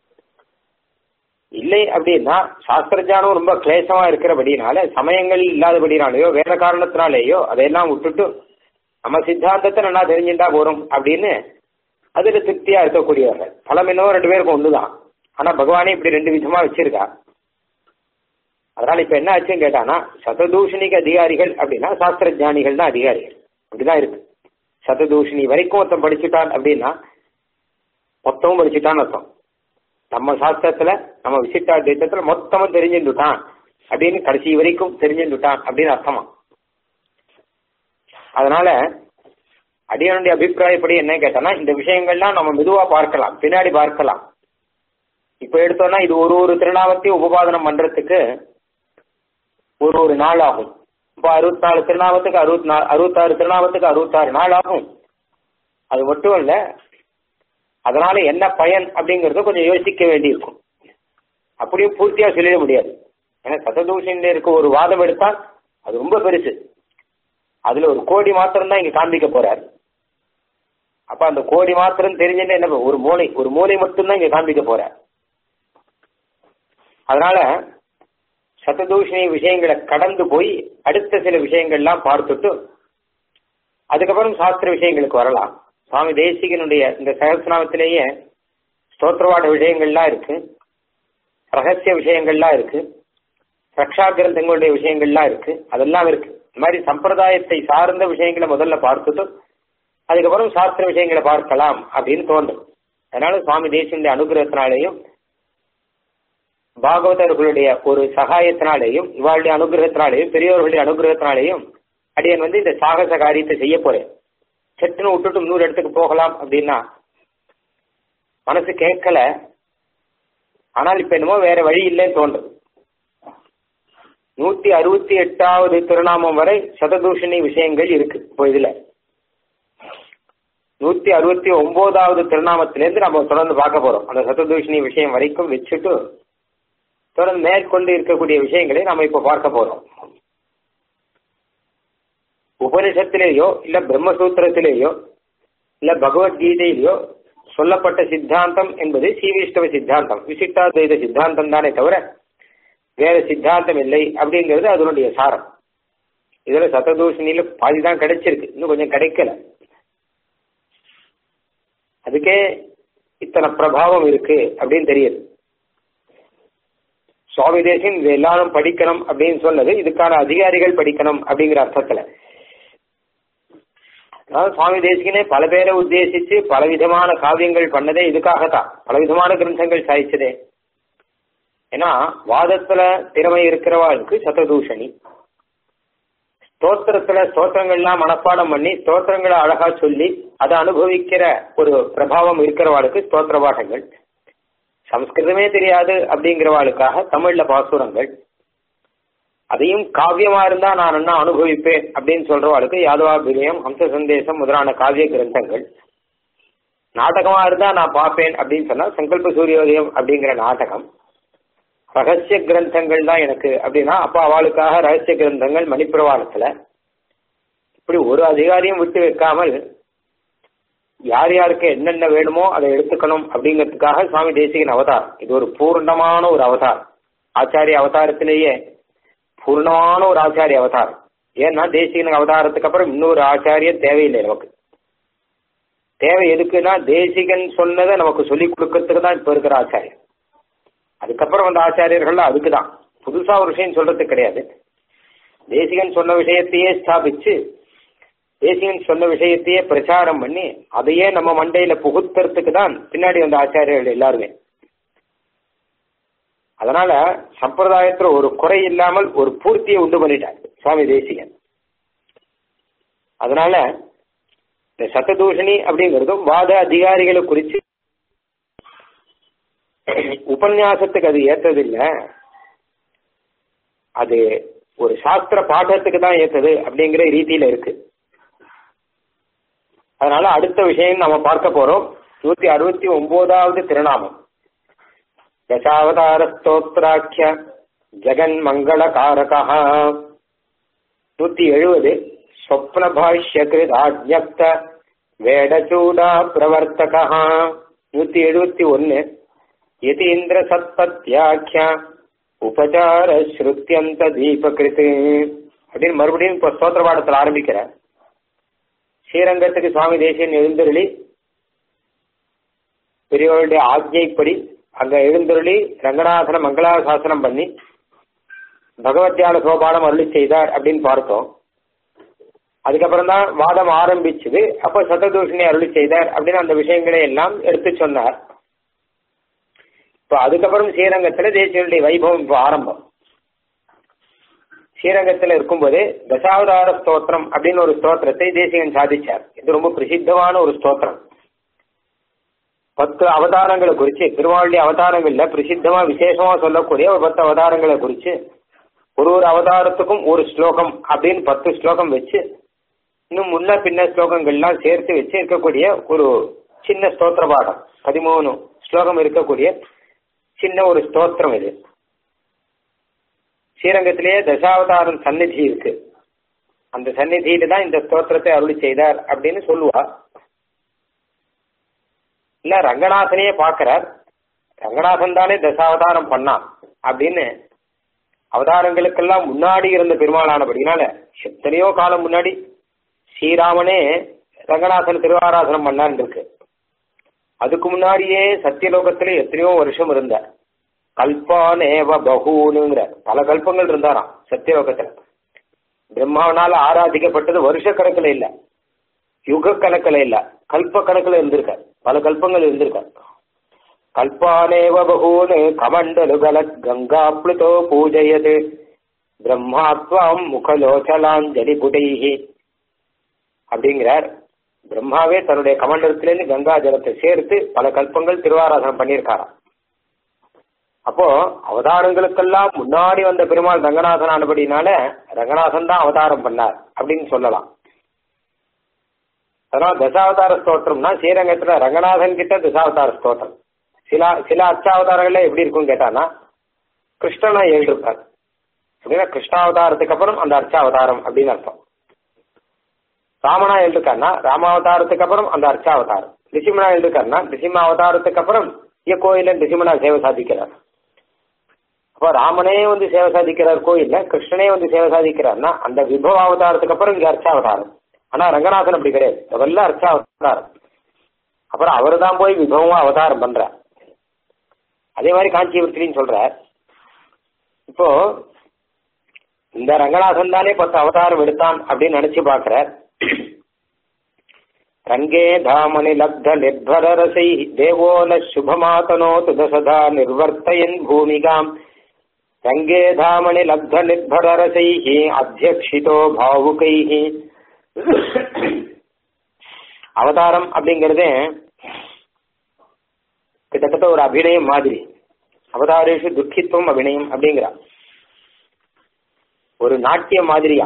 Speaker 1: இல்லை அப்படின்னா சாஸ்திர ஞானம் ரொம்ப கிளேசமா இருக்கிறபடினால சமயங்கள் இல்லாதபடினாலேயோ வேற காரணத்தினாலேயோ அதையெல்லாம் விட்டுட்டு நம்ம சித்தாந்தத்தை நல்லா தெரிஞ்சுட்டா போறோம் அப்படின்னு அதுல திருப்தியா இருக்கக்கூடியவர்கள் பலம் என்னவோ ரெண்டு பேருக்கும் ஒண்ணுதான் ஆனா பகவானே இப்படி ரெண்டு விதமா வச்சிருக்கா அதனால இப்ப என்ன ஆச்சுன்னு கேட்டானா சததூஷணிக்கு அதிகாரிகள் அப்படின்னா சாஸ்திர ஜானிகள் தான் அதிகாரிகள் அப்படிதான் இருக்கு சததூஷணி வரைக்கும் ஒருத்தன் படிச்சுட்டான் அப்படின்னா மொத்தமும் படிச்சுட்டான்னு அர்த்தம் நம்ம சாஸ்திரத்துல நம்ம விசிட்டாத்வைத்தத்துல மொத்தமும் தெரிஞ்சுட்டான் அப்படின்னு கடைசி வரைக்கும் தெரிஞ்சுட்டான் அப்படின்னு அர்த்தமா அதனால அடியனுடைய அபிப்பிராயப்படி என்ன கேட்டோம்னா இந்த விஷயங்கள்லாம் நம்ம மெதுவா பார்க்கலாம் பின்னாடி பார்க்கலாம் இப்ப எடுத்தோம்னா இது ஒரு ஒரு திருநாமத்தையும் உபபாதனம் பண்றதுக்கு ஒரு ஒரு நாள் ஆகும் இப்போ அறுபத்தி நாலு திருநாமத்துக்கு அறுபத்தி நாலு அறுபத்தாறு திருநாமத்துக்கு அறுபத்தாறு நாள் ஆகும் அது மட்டும் இல்ல அதனால என்ன பயன் அப்படிங்கறத கொஞ்சம் யோசிக்க வேண்டியிருக்கும் அப்படியும் பூர்த்தியா சொல்லிட முடியாது ஏன்னா சததூஷன்ல இருக்க ஒரு வாதம் எடுத்தால் அது ரொம்ப பெருசு அதுல ஒரு கோடி மாத்திரம் தான் இங்க காண்பிக்க போறாரு அப்ப அந்த கோடி மாத்திரம் தெரிஞ்சுன்னு என்ன ஒரு மூளை ஒரு மூளை மட்டும்தான் இங்க காண்பிக்க போறார் அதனால சததூஷணி விஷயங்களை கடந்து போய் அடுத்த சில விஷயங்கள்லாம் பார்த்துட்டு அதுக்கப்புறம் சாஸ்திர விஷயங்களுக்கு வரலாம் சுவாமி தேசிகனுடைய இந்த சகசிரநாமத்திலேயே ஸ்தோத்திரவாட விஷயங்கள்லாம் இருக்கு ரகசிய விஷயங்கள்லாம் இருக்கு ரக்ஷா கிரந்தங்களுடைய விஷயங்கள்லாம் இருக்கு அதெல்லாம் இருக்கு இந்த மாதிரி சம்பிரதாயத்தை சார்ந்த விஷயங்களை முதல்ல பார்த்துட்டு அதுக்கப்புறம் சாஸ்திர விஷயங்களை பார்க்கலாம் அப்படின்னு தோன்றும் அதனால சுவாமி தேசியனுடைய அனுகிரகத்தினாலேயும் பாகவதர்களுடைய ஒரு சகாயத்தினாலேயும் இவாளுடைய அனுகிரகத்தினாலேயும் பெரியவர்களுடைய அனுகிரகத்தினாலேயும் அடியன் வந்து இந்த சாகச காரியத்தை செய்ய போறேன் சட்டுன்னு விட்டுட்டு இன்னொரு இடத்துக்கு போகலாம் அப்படின்னா மனசு கேட்கல ஆனால் இப்ப என்னமோ வேற வழி இல்லைன்னு தோன்றும் நூத்தி அறுபத்தி எட்டாவது திருநாமம் வரை சததூஷணி விஷயங்கள் இருக்கு இப்போ இதுல நூத்தி அறுபத்தி ஒன்பதாவது திருநாமத்திலேருந்து நம்ம தொடர்ந்து பார்க்க போறோம் அந்த சததூஷணி விஷயம் வரைக்கும் வச்சுட்டு தொடர்ந்து மேற்கொண்டு இருக்கக்கூடிய விஷயங்களை நம்ம இப்ப பார்க்க போறோம் உபனிஷத்திலேயோ இல்ல பிரம்மசூத்திரத்திலேயோ இல்ல பகவத்கீதையிலேயோ சொல்லப்பட்ட சித்தாந்தம் என்பது சீவிஷ்டவ சித்தாந்தம் விசிஷ்டாத்வைத சித்தாந்தம் தானே தவிர வேற சித்தாந்தம் இல்லை அப்படிங்கிறது அதனுடைய சாரம் இதுல சத்ததூஷணியில பாதி தான் கிடைச்சிருக்கு இன்னும் கொஞ்சம் கிடைக்கல அதுக்கே இத்தனை பிரபாவம் இருக்கு அப்படின்னு தெரியுது சுவாமி தேசியம் இது எல்லாரும் படிக்கணும் அப்படின்னு சொன்னது இதுக்கான அதிகாரிகள் படிக்கணும் அப்படிங்கிற அர்த்தத்துல அதாவது சுவாமி தேசிகனே பல பேரை உத்தேசிச்சு பலவிதமான காவியங்கள் பண்ணதே இதுக்காகத்தான் பலவிதமான கிரந்தங்கள் சாய்ச்சதே ஏன்னா வாதத்துல திறமை இருக்கிறவாளுக்கு சததூஷணி ஸ்தோத்திரத்துல ஸ்தோத்திரங்கள்லாம் மனப்பாடம் பண்ணி ஸ்தோத்திரங்களை அழகா சொல்லி அதை அனுபவிக்கிற ஒரு பிரபாவம் இருக்கிறவாளுக்கு ஸ்தோத்திர பாடங்கள் சம்ஸ்கிருதமே தெரியாது அப்படிங்கிறவாளுக்காக தமிழ்ல பாசுரங்கள் அதையும் காவியமா இருந்தா நான் என்ன அனுபவிப்பேன் அப்படின்னு சொல்றவாளுக்கு யாதவாபிரியம் ஹம்ச சந்தேசம் முதலான காவிய கிரந்தங்கள் நாடகமா இருந்தா நான் பார்ப்பேன் அப்படின்னு சொன்னா சங்கல்ப சூரியோதயம் அப்படிங்கிற நாடகம் ரகசிய கிரந்தங்கள் தான் எனக்கு அப்படின்னா அப்ப அவளுக்காக ரகசிய கிரந்தங்கள் மணிப்பிரவாளத்துல இப்படி ஒரு அதிகாரியும் விட்டு வைக்காமல் யார் யாருக்கு என்னென்ன வேணுமோ அதை எடுத்துக்கணும் அப்படிங்கிறதுக்காக சுவாமி தேசிகன் அவதாரம் இது ஒரு பூர்ணமான ஒரு அவதாரம் ஆச்சாரிய அவதாரத்திலேயே பூர்ணமான ஒரு ஆச்சாரிய அவதாரம் ஏன்னா தேசிகன் அவதாரத்துக்கு அப்புறம் இன்னொரு ஆச்சாரியம் தேவையில்லை நமக்கு தேவை எதுக்குன்னா தேசிகன் சொன்னதை நமக்கு சொல்லிக் கொடுக்கறதுக்கு தான் இப்ப இருக்கிற ஆச்சாரியம் அதுக்கப்புறம் வந்த ஆச்சாரியர்கள் அதுக்கு தான் புதுசா ஒரு விஷயம் சொல்றது கிடையாது தேசிகன் சொன்ன விஷயத்தையே ஸ்தாபிச்சு தேசிகன் சொன்ன விஷயத்தையே பிரச்சாரம் பண்ணி அதையே நம்ம மண்டையில புகுத்துறதுக்கு தான் பின்னாடி வந்த ஆச்சாரியர்கள் எல்லாருமே அதனால சம்பிரதாயத்துல ஒரு குறை இல்லாமல் ஒரு பூர்த்தியை உண்டு பண்ணிட்டார் சுவாமி தேசிகன் அதனால இந்த சத்ததூஷணி அப்படிங்கிறதும் வாத அதிகாரிகளை குறித்து உபன்யாசத்துக்கு அது ஏற்றதில்லை அது ஒரு சாஸ்திர பாடத்துக்கு தான் ஏத்தது அப்படிங்கிற ரீதியில இருக்கு அதனால அடுத்த விஷயம் நம்ம பார்க்க போறோம் நூத்தி அறுபத்தி ஒன்பதாவது திருநாமம் தசாவதார ஸ்தோத்ராட்சிய ஜெகன் மங்கள காரகா நூத்தி எழுபது சொப்ன பாஷ்ய கிருத் ஆஜ்ஞப்த வேடச்சூடா பிரவர்த்தகா நூத்தி எழுபத்தி ஒன்னு யதீந்திர சத்பத்யாக்கிய உபச்சார ஸ்ருத்தியந்த தீபகிருத்து அப்படின்னு மறுபடியும் இப்போ ஸ்தோத்திர பாடத்தில் ஆரம்பிக்கிற ஸ்ரீரங்கத்துக்கு சுவாமி தேசியன் எழுந்தருளி பெரியவருடைய ஆக்ஞைப்படி அங்க எழுந்தருளி ரங்கநாதன மங்களாசாசனம் பண்ணி பகவத்யான சோபானம் அருளி செய்தார் அப்படின்னு பார்த்தோம் அதுக்கப்புறம் தான் வாதம் ஆரம்பிச்சது அப்ப சத்ததூஷணி அருளி செய்தார் அப்படின்னு அந்த விஷயங்களை எல்லாம் எடுத்து சொன்னார் இப்போ அதுக்கப்புறம் ஸ்ரீரங்கத்துல தேசியனுடைய வைபவம் இப்போ ஆரம்பம் ஸ்ரீரங்கத்துல இருக்கும்போது தசாவதார ஸ்தோத்திரம் அப்படின்னு ஒரு ஸ்தோத்திரத்தை தேசிகன் சாதிச்சார் இது ரொம்ப பிரசித்தமான ஒரு ஸ்தோத்திரம் பத்து அவதாரங்களை குறிச்சு திருவாவளி அவதாரங்கள்ல பிரசித்தமா விசேஷமா சொல்லக்கூடிய ஒரு பத்து அவதாரங்களை குறிச்சு ஒரு ஒரு அவதாரத்துக்கும் ஒரு ஸ்லோகம் அப்படின்னு பத்து ஸ்லோகம் வச்சு இன்னும் முன்ன பின்ன ஸ்லோகங்கள்லாம் சேர்த்து வச்சு இருக்கக்கூடிய ஒரு சின்ன ஸ்தோத்திர பாடம் பதிமூணு ஸ்லோகம் இருக்கக்கூடிய சின்ன ஒரு ஸ்தோத்திரம் இது ஸ்ரீரங்கத்திலேயே தசாவதாரம் சந்நிதி இருக்கு அந்த சந்நிதியில தான் இந்த ஸ்தோத்திரத்தை அருளி செய்தார் அப்படின்னு சொல்லுவா இல்ல ரங்கநாதனையே பாக்குறார் ரங்கநாதன் தானே தசாவதாரம் பண்ணான் அப்படின்னு அவதாரங்களுக்கெல்லாம் முன்னாடி இருந்த பெருமாளானபடினால எத்தனையோ காலம் முன்னாடி ஸ்ரீராமனே ரங்கநாதன் திருவாராதனம் பண்ணான்னு இருக்கு அதுக்கு முன்னாடியே சத்தியலோகத்துல எத்தனையோ வருஷம் இருந்தார் கல்பானேவ பகூனுங்கிற பல கல்பங்கள் இருந்தாராம் சத்தியலோகத்துல பிரம்மாவனால ஆராதிக்கப்பட்டது வருஷ கணக்குல இல்ல யுக கணக்குல இல்ல கல்ப கணக்குல இருந்திருக்கார் பல கல்பங்கள் இருந்திருக்கார் கல்பானேவ பகூனு கமண்டலு கலத் கங்காப்ளுதோ பூஜயது பிரம்மாத்வாம் முகலோச்சலாஞ்சலி புடைஹி அப்படிங்கிறார் பிரம்மாவே தன்னுடைய கமண்டலத்திலேருந்து கங்கா ஜலத்தை சேர்த்து பல கல்பங்கள் திருவாராதனம் பண்ணியிருக்காராம் அப்போ அவதாரங்களுக்கெல்லாம் முன்னாடி வந்த பெருமாள் ரங்கநாதன் ஆனபடினால ரங்கநாதன் தான் அவதாரம் பண்ணார் அப்படின்னு சொல்லலாம் அதனால தசாவதார ஸ்தோத்திரம்னா ஸ்ரீரங்கத்துல ரங்கநாதன் கிட்ட தசாவதார ஸ்தோத்திரம் சில சில அச்சாவதாரங்கள்ல எப்படி இருக்கும்னு கேட்டானா கிருஷ்ணனா எழுதிருப்பார் அப்படின்னா கிருஷ்ணாவதாரத்துக்கு அப்புறம் அந்த அர்ச்சாவதாரம் அப்படின்னு அர்த்தம் ராமனா எழுதிருக்காருனா ராமாவதாரத்துக்கு அப்புறம் அந்த அர்ச்சாவதாரம் ரிசிமனா எழுதிருக்காருனா ரிசிம அவதாரத்துக்கு அப்புறம் இங்க கோயில ரிசிமனா சேவை சாதிக்கிறார் அப்போ ராமனே வந்து சேவை சாதிக்கிறார் கோயில்ல கிருஷ்ணனே வந்து சேவை சாதிக்கிறார்னா அந்த விபவ அவதாரத்துக்கு அப்புறம் இங்க அர்ச்சாவதாரம் ஆனா ரங்கநாதன் அப்படி கிடையாது முதல்ல அர்ச்சாவதாரம் அப்புறம் அவர் தான் போய் விபவமா அவதாரம் பண்றார் அதே மாதிரி காஞ்சிபுரத்திலையும் சொல்றார் இப்போ இந்த ரங்கநாதன் தானே பத்து அவதாரம் எடுத்தான் அப்படின்னு நினைச்சு பாக்குறார் ரங்கே தாமணி லப்த நிர்பர ரசை தேவோ ந சுபமாதனோது தசதா நிர்வர்த்தயன் பூமிகாம் ரங்கே தாமணி லப்த நிர்பரரசைஹி அத்தியக்ஷிதோ பாவுகைஹி அவதாரம் அப்படிங்கறதே கிட்டத்தட்ட ஒரு அபிநயம் மாதிரி அவதாரேஷு துக்கித்துவம் அபிநயம் அப்படிங்கிறா ஒரு நாட்டியம் மாதிரியா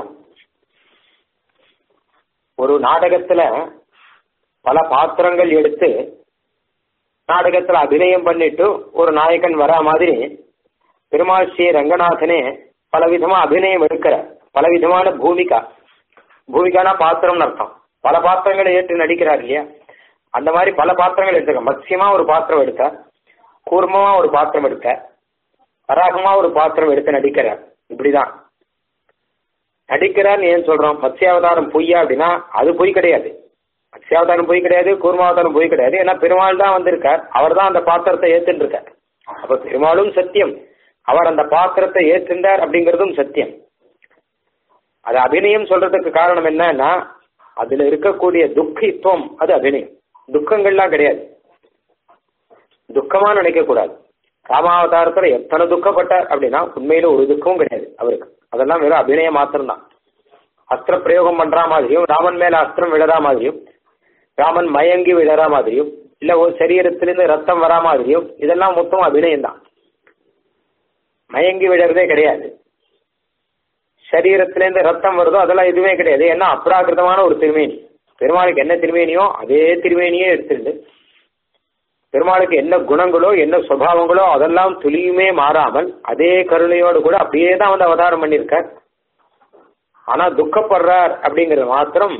Speaker 1: ஒரு நாடகத்துல பல பாத்திரங்கள் எடுத்து நாடகத்துல அபிநயம் பண்ணிட்டு ஒரு நாயகன் வரா மாதிரி பெருமாள் ஸ்ரீ ரங்கநாதனே பலவிதமா அபிநயம் எடுக்கிற பலவிதமான பூமிகா பூமிகானா பாத்திரம்னு அர்த்தம் பல பாத்திரங்களை ஏற்று நடிக்கிறார் இல்லையா அந்த மாதிரி பல பாத்திரங்கள் எடுத்திருக்க மத்சியமா ஒரு பாத்திரம் எடுத்த கூர்மமா ஒரு பாத்திரம் எடுக்க வராகமா ஒரு பாத்திரம் எடுத்து நடிக்கிறார் இப்படிதான் நடிக்கிறார்னு ஏன் சொல்றோம் மத்ஸ்யாவதாரம் பொய்யா அப்படின்னா அது பொய் கிடையாது மத்ஸ்யாவதாரம் பொய் கிடையாது கூர்மாவதாரம் பொய் கிடையாது ஏன்னா பெருமாள் தான் வந்திருக்கார் அவர் தான் அந்த பாத்திரத்தை ஏத்துட்டு இருக்கார் அப்ப பெருமாளும் சத்தியம் அவர் அந்த பாத்திரத்தை ஏற்றுந்தார் அப்படிங்கிறதும் சத்தியம் அது அபிநயம் சொல்றதுக்கு காரணம் என்னன்னா அதுல இருக்கக்கூடிய துக்கித்துவம் அது அபிநயம் துக்கங்கள்லாம் கிடையாது துக்கமா நினைக்க கூடாது ராமாவதாரத்துல எத்தனை துக்கப்பட்டார் அப்படின்னா உண்மையில ஒரு துக்கமும் கிடையாது அவருக்கு அதெல்லாம் வெறும் அபிநயம் மாத்திரம்தான் அஸ்திர பிரயோகம் பண்ற மாதிரியும் ராமன் மேல அஸ்திரம் விழறா மாதிரியும் ராமன் மயங்கி விழறா மாதிரியும் இல்ல ஒரு சரீரத்திலிருந்து ரத்தம் வரா மாதிரியும் இதெல்லாம் மொத்தம் அபிநயம் தான் மயங்கி விழறதே கிடையாது சரீரத்திலேருந்து ரத்தம் வருதோ அதெல்லாம் எதுவுமே கிடையாது ஏன்னா அப்ராகிருதமான ஒரு திருமேனி பெருமாளுக்கு என்ன திருமேனியோ அதே திருமேனியே எடுத்துட்டு பெருமாளுக்கு என்ன குணங்களோ என்ன சுபாவங்களோ அதெல்லாம் துளியுமே மாறாமல் அதே கருணையோடு கூட அப்படியே தான் வந்து அவதாரம் பண்ணியிருக்கார் ஆனா துக்கப்படுறார் அப்படிங்கிறது மாத்திரம்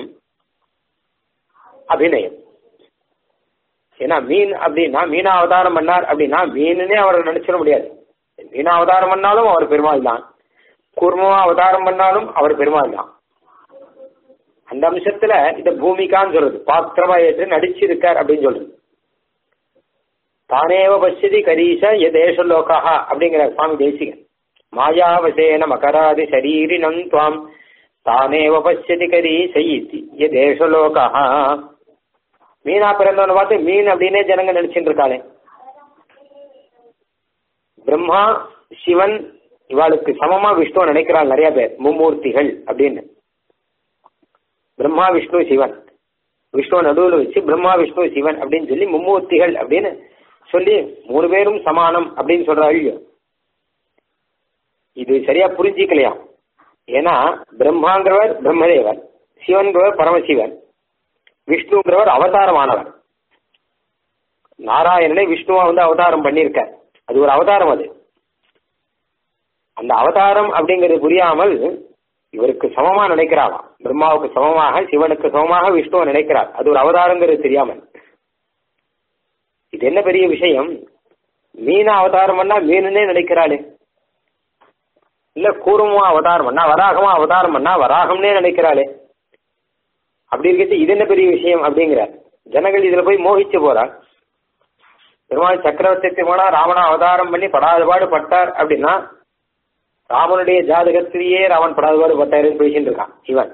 Speaker 1: அபிநயம் ஏன்னா மீன் அப்படின்னா மீனா அவதாரம் பண்ணார் அப்படின்னா மீனுனே அவரை நினைச்சிட முடியாது மீனா அவதாரம் பண்ணாலும் அவர் பெருமாள் தான் கூர்மமா அவதாரம் பண்ணாலும் அவர் பெருமாள் தான் அந்த அம்சத்துல இந்த பூமிகான்னு சொல்றது பாத்திரமா ஏற்று நடிச்சிருக்கார் அப்படின்னு சொல்றது தானேவ பசியதி கரீச எதேஷ லோகா அப்படிங்கிற சுவாமி தேசிகன் மாயாவசேன மகராதி சரீரினம் துவாம் தானேவ பசியதி கரீச இத்தி எதேஷ லோகா மீனா பிறந்தவனை பார்த்து மீன் அப்படின்னே ஜனங்க நினைச்சிட்டு இருக்காளே பிரம்மா சிவன் இவாளுக்கு சமமா விஷ்ணுவை நினைக்கிறாள் நிறைய பேர் மும்மூர்த்திகள் அப்படின்னு பிரம்மா விஷ்ணு சிவன் விஷ்ணுவை நடுவில் வச்சு பிரம்மா விஷ்ணு சிவன் அப்படின்னு சொல்லி மும்மூர்த்திகள் அப்படின்னு சொல்லி மூணு பேரும் சமானம் அப்படின்னு சொல்றாள் இது சரியா புரிஞ்சிக்கலையா ஏன்னா பிரம்மாங்கிறவர் பிரம்மதேவர் சிவன்கிறவர் பரமசிவன் விஷ்ணுங்கிறவர் அவதாரமானவர் நாராயணனை விஷ்ணுவா வந்து அவதாரம் பண்ணியிருக்க அது ஒரு அவதாரம் அது அந்த அவதாரம் அப்படிங்கிறது புரியாமல் இவருக்கு சமமா நினைக்கிறாளாம் பிரம்மாவுக்கு சமமாக சிவனுக்கு சமமாக விஷ்ணுவை நினைக்கிறார் அது ஒரு அவதாரங்கிறது தெரியாமல் இது என்ன பெரிய விஷயம் மீனா அவதாரம் பண்ணா மீனுன்னே நினைக்கிறாளே இல்ல கூர்மமா அவதாரம் பண்ணா வராகமா அவதாரம் பண்ணா வராகம்னே நினைக்கிறாளே அப்படி இருக்கிறது இது என்ன பெரிய விஷயம் அப்படிங்கிறார் ஜனங்கள் இதுல போய் மோகிச்சு போறார் பெருமாள் சக்கரவர்த்தி திருமணா ராவண அவதாரம் பண்ணி படாதபாடு பட்டார் அப்படின்னா ராமனுடைய ஜாதகத்திலேயே ராமன் படாதபாடு பட்டாருன்னு பேசிட்டு இருக்கான் இவன்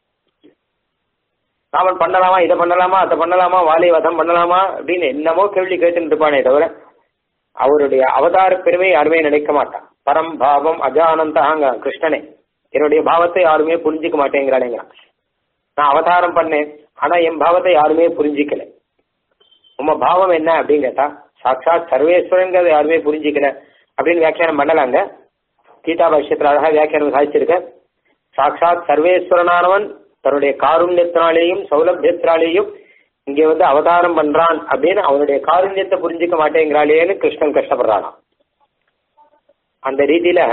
Speaker 1: ராமன் பண்ணலாமா இதை பண்ணலாமா அதை பண்ணலாமா வாலி வதம் பண்ணலாமா அப்படின்னு என்னமோ கேள்வி கேட்டுட்டு இருப்பானே தவிர அவருடைய அவதார பெருமை யாருமே நினைக்க மாட்டான் பரம் பாவம் அஜானந்தாங்க கிருஷ்ணனே என்னுடைய பாவத்தை யாருமே புரிஞ்சிக்க மாட்டேங்கிறானேங்கிறான் நான் அவதாரம் பண்ணேன் ஆனா என் பாவத்தை யாருமே புரிஞ்சிக்கல உங்க பாவம் என்ன அப்படின்னு கேட்டா சாட்சாத் சர்வேஸ்வரங்கிறத யாருமே புரிஞ்சிக்கல அப்படின்னு வியாக்கியானம் பண்ணலாங்க கீதா பாஷ்யத்தில் அழகா வியாக்கியானம் சாதிச்சிருக்க சாட்சாத் சர்வேஸ்வரனானவன் தன்னுடைய காருண்யத்தினாலேயும் சௌலபியத்தினாலேயும் இங்கே வந்து அவதாரம் பண்றான் அப்படின்னு அவனுடைய காருண்யத்தை புரிஞ்சிக்க மாட்டேங்கிறாளேன்னு கிருஷ்ணன் கஷ்டப்படுறானாம் அந்த ரீதியில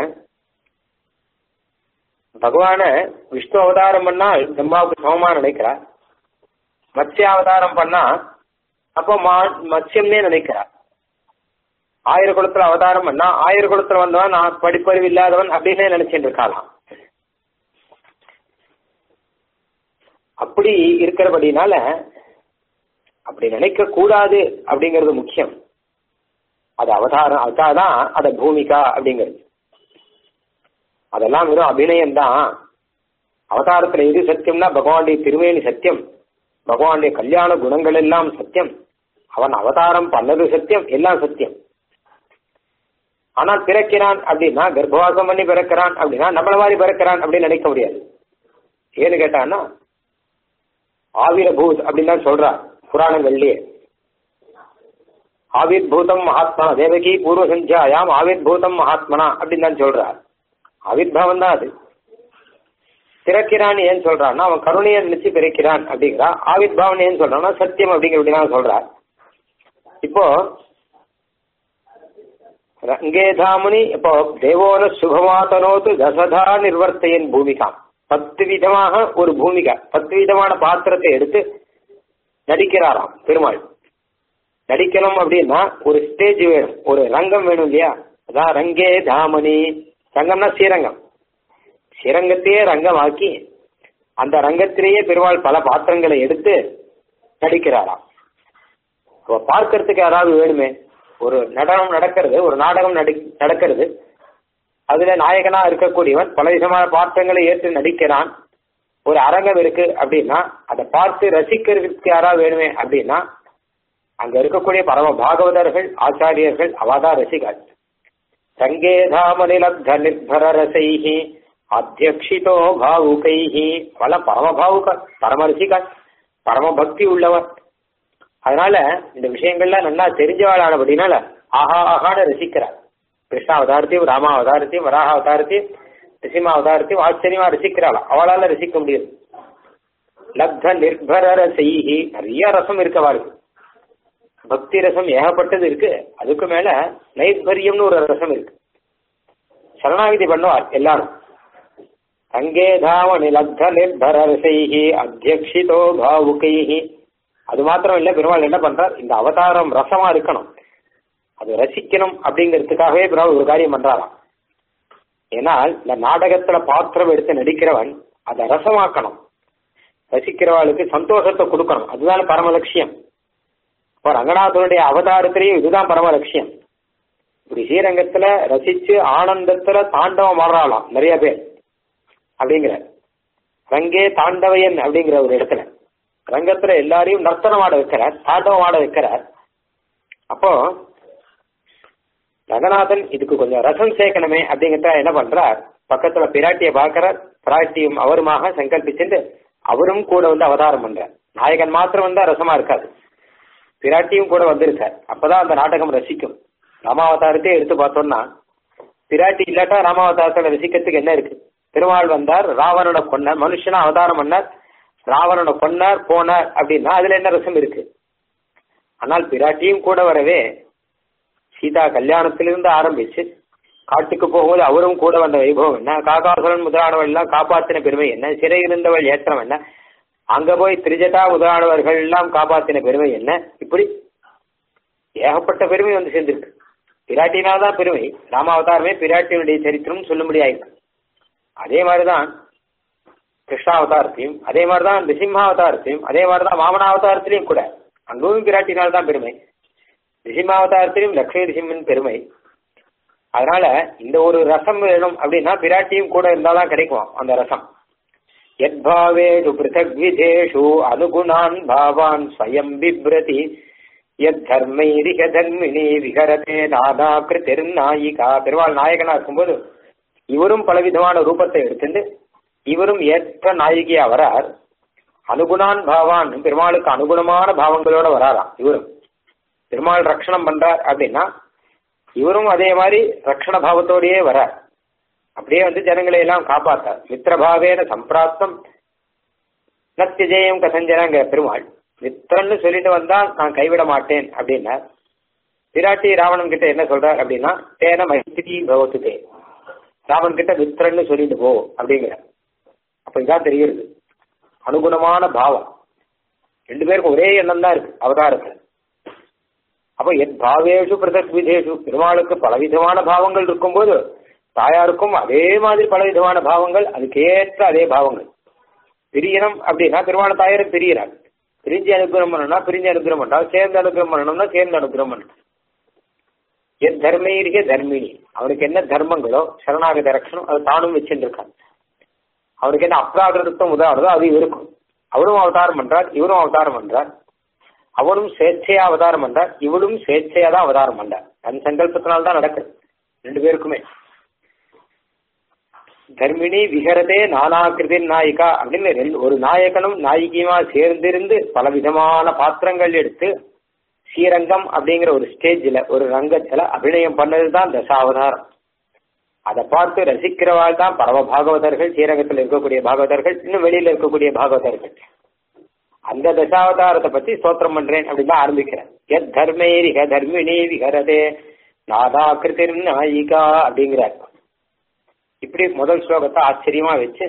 Speaker 1: பகவான விஷ்ணு அவதாரம் பண்ணா பிரம்மாவுக்கு சமமா நினைக்கிறார் மத்ய அவதாரம் பண்ணா அப்போ மா மத்யம்னே நினைக்கிறார் ஆயிர குளத்துல அவதாரம் பண்ணா ஆயிர குளத்துல வந்தவன் நான் படிப்பறிவு இல்லாதவன் அப்படின்னே நினைச்சிட்டு இருக்காளாம் அப்படி இருக்கிறபடினால அப்படி நினைக்க கூடாது அப்படிங்கிறது முக்கியம் அது அவதாரம் அதான் அத பூமிகா அப்படிங்கிறது அதெல்லாம் வெறும் அபிநயம் தான் அவதாரத்துல எது சத்தியம்னா பகவானுடைய திருமேனி சத்தியம் பகவானுடைய கல்யாண குணங்கள் எல்லாம் சத்தியம் அவன் அவதாரம் பண்ணது சத்தியம் எல்லாம் சத்தியம் ஆனால் பிறக்கிறான் அப்படின்னா கர்ப்பவாசம் பண்ணி பிறக்கிறான் அப்படின்னா நம்மள மாதிரி பிறக்கிறான் அப்படின்னு நினைக்க முடியாது ஏன்னு கேட்டான்னா ஆவிரபூத் அப்படின்னு தான் சொல்றா புராணங்கள்லயே ஆவிர்பூதம் மகாத்மனா தேவகி பூர்வ சந்தியாயாம் ஆவிர்பூதம் மகாத்மனா அப்படின்னு தான் சொல்றார் ஆவிர்பாவம் தான் அது பிறக்கிறான் ஏன் சொல்றான்னா அவன் கருணையை நினைச்சு பிறக்கிறான் அப்படிங்கிறா ஆவிர்பாவன் ஏன் சொல்றான்னா சத்தியம் அப்படிங்கிற அப்படின்னா சொல்றார் இப்போ ரங்கேதாமுனி இப்போ தேவோன சுகமாத்தனோத்து தசதா நிர்வர்த்தையன் பூமிகாம் பத்து விதமாக ஒரு பூமிகா பத்து விதமான பாத்திரத்தை எடுத்து நடிக்கிறாராம் பெருமாள் நடிக்கணும் அப்படின்னா ஒரு ஸ்டேஜ் வேணும் ஒரு ரங்கம் வேணும் இல்லையா அதான் ரங்கே தாமணி ரங்கம்னா ஸ்ரீரங்கம் ஸ்ரீரங்கத்தையே ரங்கமாக்கி அந்த ரங்கத்திலேயே பெருமாள் பல பாத்திரங்களை எடுத்து நடிக்கிறாராம் அப்ப பார்க்கறதுக்கு யாராவது வேணுமே ஒரு நடனம் நடக்கிறது ஒரு நாடகம் நடி நடக்கிறது அதுல நாயகனா இருக்கக்கூடியவன் பலவிதமான பாத்திரங்களை ஏற்று நடிக்கிறான் ஒரு அரங்கம் இருக்கு அப்படின்னா அதை பார்த்து ரசிக்கிறதுக்கு யாராவது வேணுமே அப்படின்னா அங்க இருக்கக்கூடிய பரம பாகவதர்கள் ஆச்சாரியர்கள் அவாதான் ரசிகாள் சங்கேதாமனிலப்த நிர்பர ரசைஹி அத்தியக்ஷிதோ பாவுகைஹி பல பரம பாவுக பரம ரசிகாள் பரம பக்தி உள்ளவர் அதனால இந்த விஷயங்கள்லாம் நல்லா தெரிஞ்சவாளானபடினால ஆஹா ஆஹான ரசிக்கிறார் கிருஷ்ணா அவதாரத்தையும் ராமா அவதாரத்தையும் வராக அவதாரத்தையும் ரிசிமா அவதாரத்தையும் ஆச்சரியமா ரசிக்கிறாள் அவளால ரசிக்க முடியும் லப்த நிர்பர ரசைஹி நிறைய ரசம் இருக்கு அவளுக்கு பக்தி ரசம் ஏகப்பட்டது இருக்கு அதுக்கு மேல நைர்பரியம்னு ஒரு ரசம் இருக்கு சரணாகிதி பண்ணுவார் எல்லாரும் அங்கே தாமணி லப்த நிர்பர ரசைஹி அத்தியக்ஷிதோ பாவுகைஹி அது மாத்திரம் இல்ல பெருமாள் என்ன பண்றார் இந்த அவதாரம் ரசமா இருக்கணும் அது ரசிக்கணும் அப்படிங்கிறதுக்காகவே பெருமாள் ஒரு காரியம் பண்றாராம் ஏன்னா இந்த நாடகத்துல பாத்திரம் எடுத்து நடிக்கிறவன் அதை ரசமாக்கணும் ரசிக்கிறவாளுக்கு சந்தோஷத்தை கொடுக்கணும் அதுதான் பரம லட்சியம் இப்போ ரங்கநாதனுடைய அவதாரத்திலேயும் இதுதான் பரம லட்சியம் இப்படி ஸ்ரீரங்கத்துல ரசிச்சு ஆனந்தத்துல தாண்டவம் ஆடுறாளாம் நிறைய பேர் அப்படிங்கிற ரங்கே தாண்டவையன் அப்படிங்கிற ஒரு இடத்துல ரங்கத்துல எல்லாரையும் நர்த்தனம் ஆட வைக்கிறார் தாண்டவம் ஆட வைக்கிறார் அப்போ ரங்கநாதன் இதுக்கு கொஞ்சம் ரசம் சேர்க்கணுமே அப்படிங்கிறத என்ன பண்றார் பக்கத்துல பிராட்டியை பார்க்கிறார் பிராட்டியும் அவருமாக சங்கல்பிச்சுட்டு அவரும் கூட வந்து அவதாரம் பண்றார் நாயகன் மாத்திரம் வந்தா ரசமா இருக்காது பிராட்டியும் கூட வந்திருக்கார் அப்பதான் அந்த நாடகம் ரசிக்கும் ராமாவதாரத்தையே எடுத்து பார்த்தோம்னா பிராட்டி இல்லாட்டா ராமாவதாரத்தோட ரசிக்கிறதுக்கு என்ன இருக்கு திருமால் வந்தார் ராவணோட கொண்டார் மனுஷனா அவதாரம் பண்ணார் ராவணோட கொண்டார் போனார் அப்படின்னா அதுல என்ன ரசம் இருக்கு ஆனால் பிராட்டியும் கூட வரவே சீதா கல்யாணத்திலிருந்து ஆரம்பிச்சு காட்டுக்கு போகும்போது அவரும் கூட வந்த வைபவம் என்ன காகாசுரன் முதலானவள் எல்லாம் காப்பாத்தின பெருமை என்ன சிறை இருந்தவள் ஏற்றம் என்ன அங்க போய் திரிஜட்டா முதலானவர்கள் எல்லாம் காப்பாத்தின பெருமை என்ன இப்படி ஏகப்பட்ட பெருமை வந்து சேர்ந்திருக்கு பிராட்டினால்தான் பெருமை ராமாவதாரமே பிராட்டியினுடைய சரித்திரம் சொல்லும்படி ஆயிருக்கு அதே மாதிரிதான் கிருஷ்ணாவதாரத்தையும் அதே மாதிரிதான் நிசிம்மாவதாரத்தையும் அதே மாதிரிதான் வாமனாவதாரத்திலையும் கூட அங்கும் பிராட்டினால் தான் பெருமை நிசிம்மாவதாரத்திலையும் லக்ஷ்மி நிசிம்மன் பெருமை அதனால இந்த ஒரு ரசம் வேணும் அப்படின்னா பிராட்டியும் கூட இருந்தாதான் கிடைக்கும் அந்த ரசம் யத்பாவேஷு பிருத்தக் விதேஷு அனுகுணான் பாவான் ஸ்வயம் பிப்ரதி யத் தர்மைரிக தர்மிணி விகரதே நாதா கிருத்திருநாயிகா பெருமாள் நாயகனா இருக்கும்போது இவரும் பலவிதமான ரூபத்தை எடுத்துட்டு இவரும் ஏற்ற நாயகியா வரார் அனுகுணான் பாவான் பெருமாளுக்கு அனுகுணமான பாவங்களோட வராராம் இவரும் பெருமாள் ரட்சணம் பண்றார் அப்படின்னா இவரும் அதே மாதிரி ரட்சண பாவத்தோடயே வரார் அப்படியே வந்து ஜனங்களை எல்லாம் காப்பாத்தார் மித்திரபாவேன சம்பிராப்தம் நத்திஜெயம் கசஞ்சனங்க பெருமாள் மித்திரன்னு சொல்லிட்டு வந்தா நான் கைவிட மாட்டேன் அப்படின்னார் பிராட்டி ராவணன் கிட்ட என்ன சொல்றார் அப்படின்னா தேன மைத்திரி பவத்துதே ராவன் கிட்ட மித்திரன்னு சொல்லிட்டு போ அப்படிங்கிற அப்ப இதான் தெரிகிறது அனுகுணமான பாவம் ரெண்டு பேருக்கும் ஒரே எண்ணம் தான் இருக்கு அவதாரத்துல அப்ப என் பாவேஷு பிரதக் விதேஷு பெருமாளுக்கு பலவிதமான பாவங்கள் இருக்கும்போது தாயாருக்கும் அதே மாதிரி பலவிதமான பாவங்கள் அதுக்கேற்ற அதே பாவங்கள் பிரியனம் அப்படின்னா பெருமான தாயாரும் பிரியறாங்க பிரிஞ்சு அனுகிரகம் பண்ணணும்னா பிரிஞ்சு அனுகிரகம் பண்ணா சேர்ந்து அனுகிரகம் பண்ணணும்னா சேர்ந்து அனுகிரகம் பண்ணணும் என் தர்மீரிக தர்மினி அவனுக்கு என்ன தர்மங்களோ சரணாகத ரட்சணம் அது தானும் வச்சிருக்கான் அவனுக்கு என்ன அப்ராகிருத்தம் உதாரணதோ அது இருக்கும் அவரும் அவதாரம் பண்றார் இவரும் அவதாரம் பண்றார் அவனும் ஸ்வேச்சையா அவதாரம் பண்றார் இவளும் ஸ்வேச்சையா தான் அவதாரம் பண்றார் தன் சங்கல்பத்தினால்தான் நடக்குது ரெண்டு பேருக்குமே தர்மிணி விகரதே நானாகிருதின் நாயிகா அப்படின்னு ரெண்டு ஒரு நாயகனும் நாயகியுமா சேர்ந்திருந்து பலவிதமான பாத்திரங்கள் எடுத்து ஸ்ரீரங்கம் அப்படிங்கிற ஒரு ஸ்டேஜில் ஒரு ரங்கத்துல அபிநயம் பண்ணது தான் தசாவதாரம் அதை பார்த்து ரசிக்கிறவாள் தான் பரம பாகவதர்கள் ஸ்ரீரங்கத்தில் இருக்கக்கூடிய பாகவதர்கள் இன்னும் வெளியில இருக்கக்கூடிய பாகவதர்கள் அந்த தசாவதாரத்தை பத்தி ஸ்தோத்திரம் பண்றேன் அப்படின்னு தான் ஆரம்பிக்கிறேன் எத் தர்மேரிக தர்மிணி விகரதே நாதாகிருதிர் நாயிகா அப்படிங்கிறார் இப்படி முதல் ஸ்லோகத்தை ஆச்சரியமா வச்சு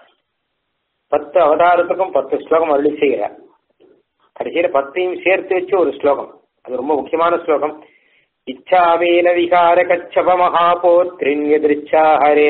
Speaker 1: பத்து அவதாரத்துக்கும் பத்து ஸ்லோகம் அருளி செய்கிறார் கடைசியில பத்தையும் சேர்த்து வச்சு ஒரு ஸ்லோகம் அது ரொம்ப முக்கியமான ஸ்லோகம் இச்சாமீன விகார கச்சப மகாபோத்ரின் எதிர்ச்சா ஹரே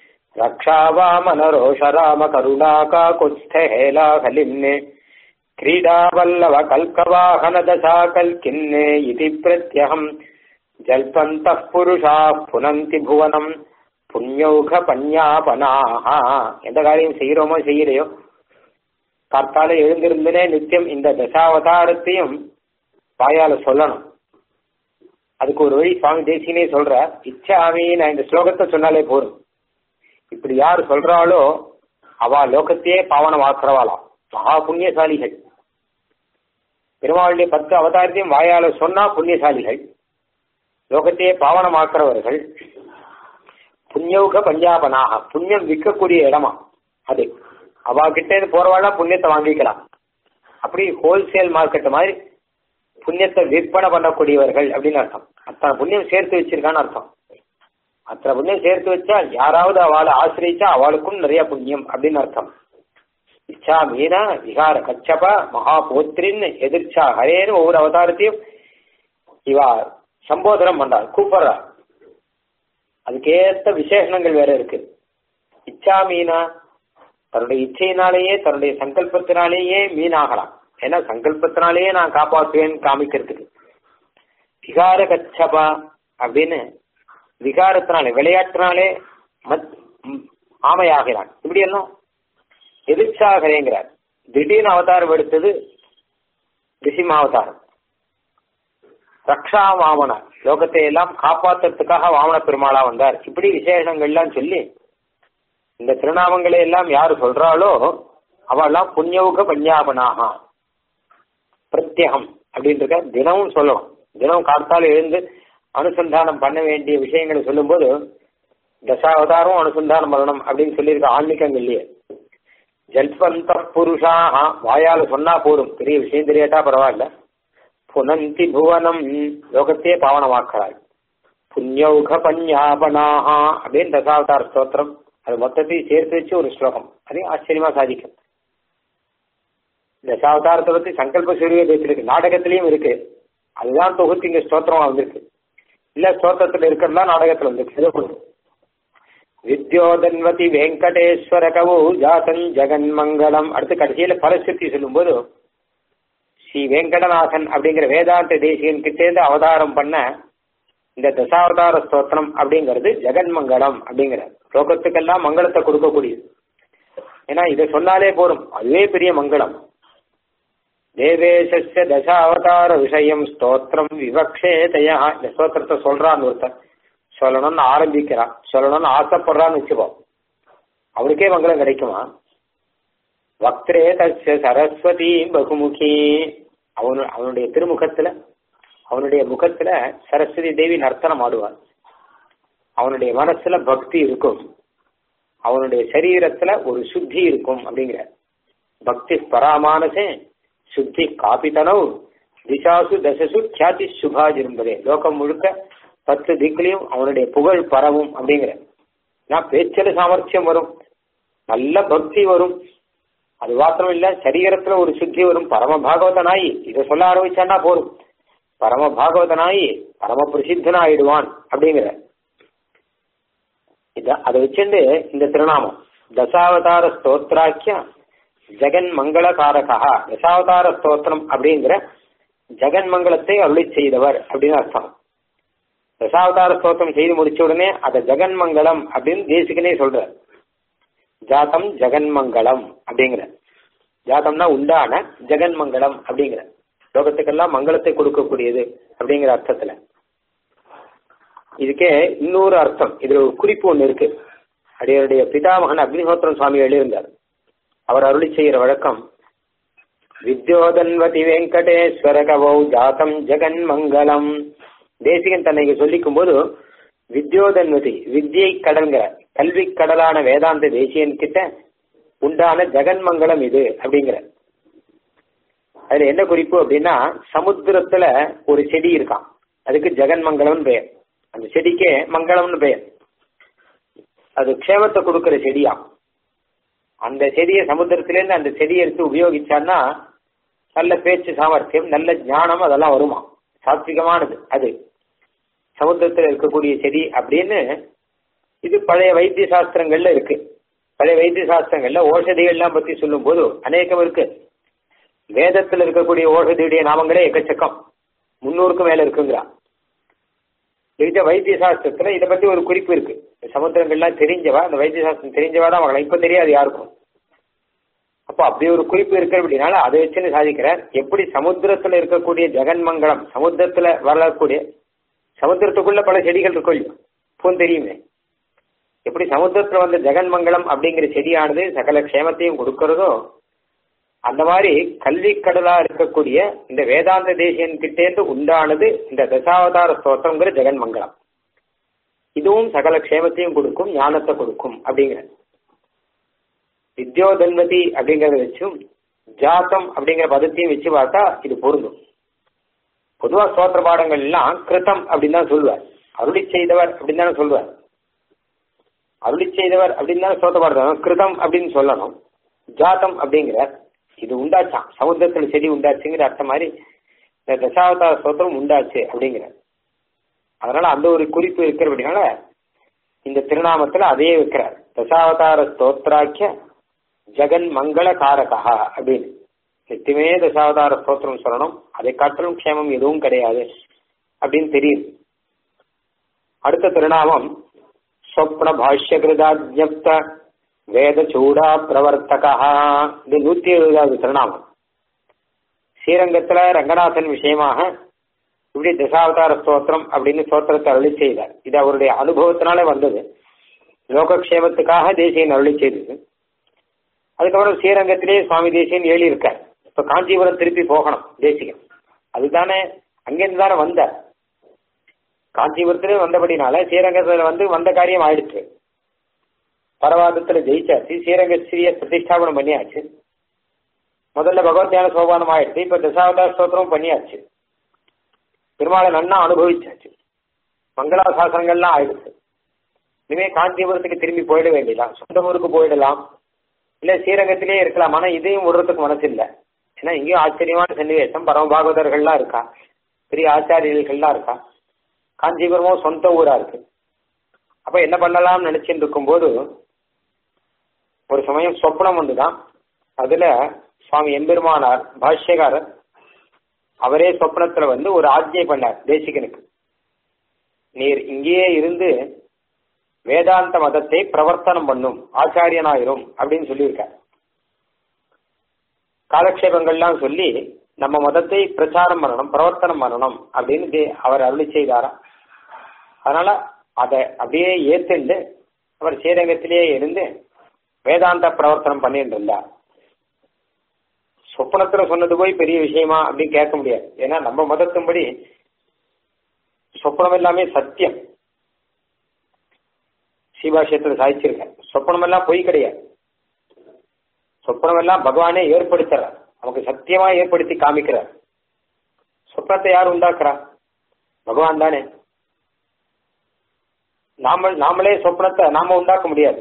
Speaker 1: ரக்ஷாவாமன ரோஷராம கருணாகா குஸ்தேலா ஹலின்னே क्रीडावल्लव कल्कवाहन दशा कल्किन्ने इति प्रत्यहम् जल्पन्तः पुरुषाः புனந்தி புவனம் புண்ணியௌக பஞ்ஞாபனாக எந்த காரியம் செய்கிறோமோ செய்யலையோ கார்த்தால எழுந்திருந்தனே நித்தியம் இந்த தசாவதாரத்தையும் வாயால சொல்லணும் அதுக்கு ஒரு வழி சுவாமி தேசியனே சொல்ற இச்சாமி நான் இந்த ஸ்லோகத்தை சொன்னாலே போதும் இப்படி யார் சொல்றாளோ அவ லோகத்தையே பாவனமாக்குறவாளாம் மகா புண்ணியசாலிகள் பெருமாளுடைய பத்து அவதாரத்தையும் வாயால சொன்னா புண்ணியசாலிகள் லோகத்தையே பாவனமாக்குறவர்கள் புண்ணியவுக பஞ்சாபனாக புண்ணியம் விற்கக்கூடிய இடமா அது அவ கிட்ட இருந்து போறவாளா புண்ணியத்தை வாங்கிக்கலாம் அப்படி ஹோல்சேல் மார்க்கெட் மாதிரி புண்ணியத்தை விற்பனை பண்ணக்கூடியவர்கள் அப்படின்னு அர்த்தம் அத்தனை புண்ணியம் சேர்த்து வச்சிருக்கான்னு அர்த்தம் அத்தனை புண்ணியம் சேர்த்து வச்சா யாராவது அவளை ஆசிரியிச்சா அவளுக்கும் நிறைய புண்ணியம் அப்படின்னு அர்த்தம் இச்சா மீன விகார கச்சப மகாபோத்ரின்னு எதிர்ச்சா ஹரேன்னு ஒவ்வொரு அவதாரத்தையும் இவா சம்போதனம் பண்றார் கூப்பிடுறா அதுக்கேத்த விசேஷணங்கள் வேற இருக்கு இச்சா மீனா தன்னுடைய இச்சையினாலேயே தன்னுடைய சங்கல்பத்தினாலேயே மீனாகலாம் ஏன்னா சங்கல்பத்தினாலேயே நான் காப்பாற்றுவேன் காமிக்கிறதுக்கு விகார கச்சபா அப்படின்னு விகாரத்தினாலே விளையாட்டினாலே மத் ஆமையாகிறான் இப்படி எல்லாம் எதிர்ச்சாகிறேங்கிறார் திடீர்னு அவதாரம் எடுத்தது ரிசிம அவதாரம் ரக்ஷா வாமன லோகத்தை எல்லாம் காப்பாத்துறதுக்காக வாமன பெருமாளா வந்தார் இப்படி விசேஷங்கள்லாம் சொல்லி இந்த திருநாமங்களை எல்லாம் யாரு சொல்றாளோ அவெல்லாம் புண்ணியவுக பஞ்சாபனாக பிரத்யகம் அப்படின்றத தினமும் சொல்லணும் தினமும் காத்தால எழுந்து அனுசந்தானம் பண்ண வேண்டிய விஷயங்களை சொல்லும்போது தசாவதாரம் அனுசந்தானம் பண்ணணும் அப்படின்னு சொல்லியிருக்க ஆன்மீகங்கள்லயே ஜல்பந்த புருஷாக வாயால சொன்னா போதும் பெரிய விஷயம் தெரியாட்டா பரவாயில்ல புனந்தி புவனம் லோகத்தையே பாவனமாக்கிறாள் புண்ணியௌக பஞ்ஞாபனாக அப்படின்னு தசாவதார ஸ்தோத்திரம் அது மொத்தத்தையும் சேர்த்து வச்சு ஒரு ஸ்லோகம் அதையும் ஆச்சரியமா சாதிக்கும் தசாவதாரத்தை பத்தி சங்கல்ப சூரிய பேசிருக்கு நாடகத்திலயும் இருக்கு அதுதான் தொகுத்து இங்க ஸ்தோத்திரமா வந்திருக்கு இல்ல ஸ்தோத்திரத்துல இருக்கிறதா நாடகத்துல வந்திருக்கு வித்யோதன்வதி வெங்கடேஸ்வர கவு ஜாசன் ஜெகன்மங்கலம் அடுத்து கடைசியில பரஸ்வதி சொல்லும்போது ஸ்ரீ வெங்கடநாதன் அப்படிங்கிற வேதாந்த தேசியன் கிட்டேருந்து அவதாரம் பண்ண இந்த தசாவதார ஸ்தோத்திரம் அப்படிங்கிறது ஜெகன்மங்கலம் அப்படிங்கிற லோகத்துக்கெல்லாம் மங்களத்தை கொடுக்கக்கூடியது ஏன்னா இதை சொன்னாலே போதும் அதுவே பெரிய மங்களம் தேவேசஸ்ய தசாவதார விஷயம் ஸ்தோத்திரம் விவக்ஷே தயா இந்த ஸ்தோத்திரத்தை சொல்றான்னு ஒருத்தர் சொல்லணும்னு ஆரம்பிக்கிறான் சொல்லணும்னு ஆசைப்படுறான்னு வச்சுப்போம் அவனுக்கே மங்களம் கிடைக்குமா வக்திரே தஸ்ய சரஸ்வதி பகுமுகி அவனு அவனுடைய திருமுகத்துல அவனுடைய முகத்துல சரஸ்வதி தேவி நர்த்தனம் ஆடுவார் அவனுடைய மனசுல பக்தி இருக்கும் அவனுடைய சரீரத்துல ஒரு சுத்தி இருக்கும் அப்படிங்கிற பக்தி பராமானசே சுத்தி காப்பித்தனவு திசாசு தசசு கியாதி சுபாஜ் என்பதே லோகம் முழுக்க பத்து திக்கிலையும் அவனுடைய புகழ் பரவும் அப்படிங்கிற நான் பேச்சில சாமர்த்தியம் வரும் நல்ல பக்தி வரும் அது மாத்திரம் இல்ல சரீரத்துல ஒரு சுத்தி வரும் பரம பாகவத நாயி இதை சொல்ல ஆரம்பிச்சான்னா போரும் பரம பாகவத நாயி பரம பிரசித்தன் ஆயிடுவான் அப்படிங்கிற இத அதை வச்சுட்டு இந்த திருநாமம் தசாவதார ஸ்தோத்ராக்கிய ஜெகன் மங்களகாரகா தசாவதார ஸ்தோத்திரம் அப்படிங்கிற ஜெகன் மங்களத்தை அருளி செய்தவர் அப்படின்னு அர்த்தம் தசாவதார ஸ்தோத்திரம் செய்து முடிச்ச உடனே அதை ஜெகன் மங்களம் அப்படின்னு தேசிகனே சொல்ற ஜாதம் ஜெகன்மங்கலம் அப்படிங்கிற ஜாதம்னா உண்டான ஜெகன்மங்கலம் அப்படிங்கிற லோகத்துக்கெல்லாம் மங்களத்தை கொடுக்கக்கூடியது அப்படிங்கிற அர்த்தத்துல இதுக்கே இன்னொரு அர்த்தம் இதுல ஒரு குறிப்பு ஒண்ணு இருக்கு அடியருடைய பிதாமகன் அக்னிஹோத்திரம் சுவாமி எழுதியிருந்தார் அவர் அருளி செய்கிற வழக்கம் வித்யோதன்வதி வெங்கடேஸ்வர கவௌ ஜாதம் ஜெகன் மங்களம் தேசிகன் தன்னை இங்க சொல்லிக்கும் போது வித்யோதன்வதி வித்யை கடல்ங்கிற கல்வி கடலான வேதாந்த தேசியன் கிட்ட உண்டான ஜெகன்மங்கலம் இது அப்படிங்கிற அதுல என்ன குறிப்பு அப்படின்னா சமுத்திரத்துல ஒரு செடி இருக்கான் அதுக்கு ஜெகன்மங்கலம்னு பெயர் அந்த செடிக்கே மங்களம்னு பெயர் அது க்ஷேமத்தை கொடுக்கிற செடியா அந்த செடியை சமுத்திரத்திலேருந்து அந்த செடியை எடுத்து உபயோகிச்சான்னா நல்ல பேச்சு சாமர்த்தியம் நல்ல ஞானம் அதெல்லாம் வருமா சாத்விகமானது அது சமுத்திரத்தில் இருக்கக்கூடிய செடி அப்படின்னு இது பழைய வைத்திய சாஸ்திரங்கள்ல இருக்கு பழைய வைத்திய சாஸ்திரங்கள்ல ஓஷதிகள்லாம் பத்தி சொல்லும் போது அநேகம் இருக்கு வேதத்தில் இருக்கக்கூடிய ஓஷதியுடைய நாமங்களே எக்கச்சக்கம் முன்னூறுக்கும் மேல இருக்குங்கிறா இருக்க வைத்திய சாஸ்திரத்துல இதை பத்தி ஒரு குறிப்பு இருக்கு சமுத்திரங்கள்லாம் தெரிஞ்சவா அந்த வைத்திய சாஸ்திரம் தெரிஞ்சவா தான் வாங்கலாம் இப்ப தெரியாது யாருக்கும் அப்போ அப்படி ஒரு குறிப்பு இருக்கு அப்படின்னால அதை வச்சுன்னு சாதிக்கிறார் எப்படி சமுத்திரத்துல இருக்கக்கூடிய ஜெகன்மங்கலம் சமுத்திரத்துல வரக்கூடிய சமுத்திரத்துக்குள்ள பல செடிகள் இருக்கும் இல்லையோ இப்போ தெரியுமே எப்படி சமுத்திரத்துல வந்த ஜெகன்மங்கலம் அப்படிங்கிற செடியானது சகல க்ஷேமத்தையும் கொடுக்கறதோ அந்த மாதிரி கல்வி கடலா இருக்கக்கூடிய இந்த வேதாந்த தேசியன் கிட்டேந்து உண்டானது இந்த தசாவதார ஸ்தோத்திரங்கிற ஜெகன்மங்கலம் இதுவும் சகல க்ஷேமத்தையும் கொடுக்கும் ஞானத்தை கொடுக்கும் அப்படிங்கிற வித்யோதன்வதி அப்படிங்கறத வச்சும் ஜாத்தம் அப்படிங்கிற பதத்தையும் வச்சு பார்த்தா இது பொருந்தும் பொதுவா ஸ்தோத்திர பாடங்கள் எல்லாம் கிருத்தம் அப்படின்னு தான் சொல்லுவார் அருளி செய்தவர் அப்படின்னு தானே சொல்லுவார் அருளி செய்தவர் அப்படின்னு தானே ஸ்தோத்திர பாடம் கிருதம் அப்படின்னு சொல்லணும் ஜாத்தம் அப்படிங்கிற இது உண்டாச்சான் சமுத்திரத்துல செடி உண்டாச்சுங்கிற அர்த்தம் மாதிரி இந்த தசாவதார ஸ்தோத்திரம் உண்டாச்சு அப்படிங்கிற அதனால அந்த ஒரு குறிப்பு இருக்கிற அப்படின்னால இந்த திருநாமத்துல அதையே வைக்கிறார் தசாவதார ஸ்தோத்ராக்கிய ஜெகன் மங்கள காரகா அப்படின்னு நித்தியமே தசாவதார ஸ்தோத்திரம் சொல்லணும் அதை காட்டிலும் க்ஷேமம் எதுவும் கிடையாது அப்படின்னு தெரியுது அடுத்த திருநாமம் ஸ்வப்ன பாஷ்யகிருதாஜப்த வேத சூடா பிரவர்த்தகா இது நூத்தி எழுபதாவது திருநாமம் ஸ்ரீரங்கத்துல ரங்கநாதன் விஷயமாக இப்படி தசாவதார ஸ்தோத்திரம் அப்படின்னு ஸ்தோத்திரத்தை அருளி செய்தார் இது அவருடைய அனுபவத்தினாலே வந்தது லோகக்ஷேமத்துக்காக தேசியன் அருளி செய்தது அதுக்கப்புறம் ஸ்ரீரங்கத்திலேயே சுவாமி தேசியன் ஏழி இருக்கார் இப்ப காஞ்சிபுரம் திருப்பி போகணும் தேசிகன் அதுதானே அங்கிருந்து தானே வந்தார் காஞ்சிபுரத்திலே வந்தபடினால ஸ்ரீரங்கத்துல வந்து வந்த காரியம் ஆயிடுச்சு பரவாதத்துல ஜெயிச்சாச்சு ஸ்ரீரங்க ஸ்ரீய பிரதிஷ்டாபனம் பண்ணியாச்சு முதல்ல பகவத் தியான சோபானம் ஆயிடுச்சு இப்ப தசாவதார ஸ்தோத்திரம் பண்ணியாச்சு பெருமாளை நன்னா அனுபவிச்சாச்சு மங்களாசாசனங்கள்லாம் ஆயிடுச்சு இனிமே காஞ்சிபுரத்துக்கு திரும்பி போயிட வேண்டியதான் சொந்த ஊருக்கு போயிடலாம் இல்ல ஸ்ரீரங்கத்திலேயே இருக்கலாம் ஆனா இதையும் விடுறதுக்கு மனசு இல்லை ஏன்னா இங்கேயும் ஆச்சரியமான சன்னிவேசம் பரம பாகவதர்கள்லாம் இருக்கா பெரிய ஆச்சாரியர்கள்லாம் இருக்கா காஞ்சிபுரமும் சொந்த ஊரா இருக்கு அப்ப என்ன பண்ணலாம்னு நினைச்சிட்டு இருக்கும்போது ஒரு சமயம் சொப்னம் வந்துதான் அதுல சுவாமி எம்பெருமானார் பாஷ்யகாரர் அவரே சொப்னத்துல வந்து ஒரு ஆஜ்ஞை பண்ணார் தேசிகனுக்கு நீர் இங்கேயே இருந்து வேதாந்த மதத்தை பிரவர்த்தனம் பண்ணும் ஆச்சாரியனாயிரும் அப்படின்னு சொல்லியிருக்கார் காலக்ஷேபங்கள்லாம் சொல்லி நம்ம மதத்தை பிரச்சாரம் பண்ணணும் பிரவர்த்தனம் பண்ணணும் அப்படின்னு அவர் அருளி செய்தாரா அதனால அதை அப்படியே ஏத்துண்டு அவர் ஸ்ரீரங்கத்திலேயே இருந்து வேதாந்த பிரவர்த்தனம் பண்ணிட்டு இருந்தார் சொப்பனத்துல சொன்னது போய் பெரிய விஷயமா அப்படின்னு கேட்க முடியாது ஏன்னா நம்ம மதத்தின்படி சொப்பனம் எல்லாமே சத்தியம் சீபாஷயத்தில் சாதிச்சிருக்கேன் சொப்பனம் எல்லாம் பொய் கிடையாது சொப்பனம் எல்லாம் பகவானே ஏற்படுத்துறார் நமக்கு சத்தியமா ஏற்படுத்தி காமிக்கிறார் சொப்பனத்தை யார் உண்டாக்குறா பகவான் தானே நாம நாமளே சொப்னத்தை நாம உண்டாக்க முடியாது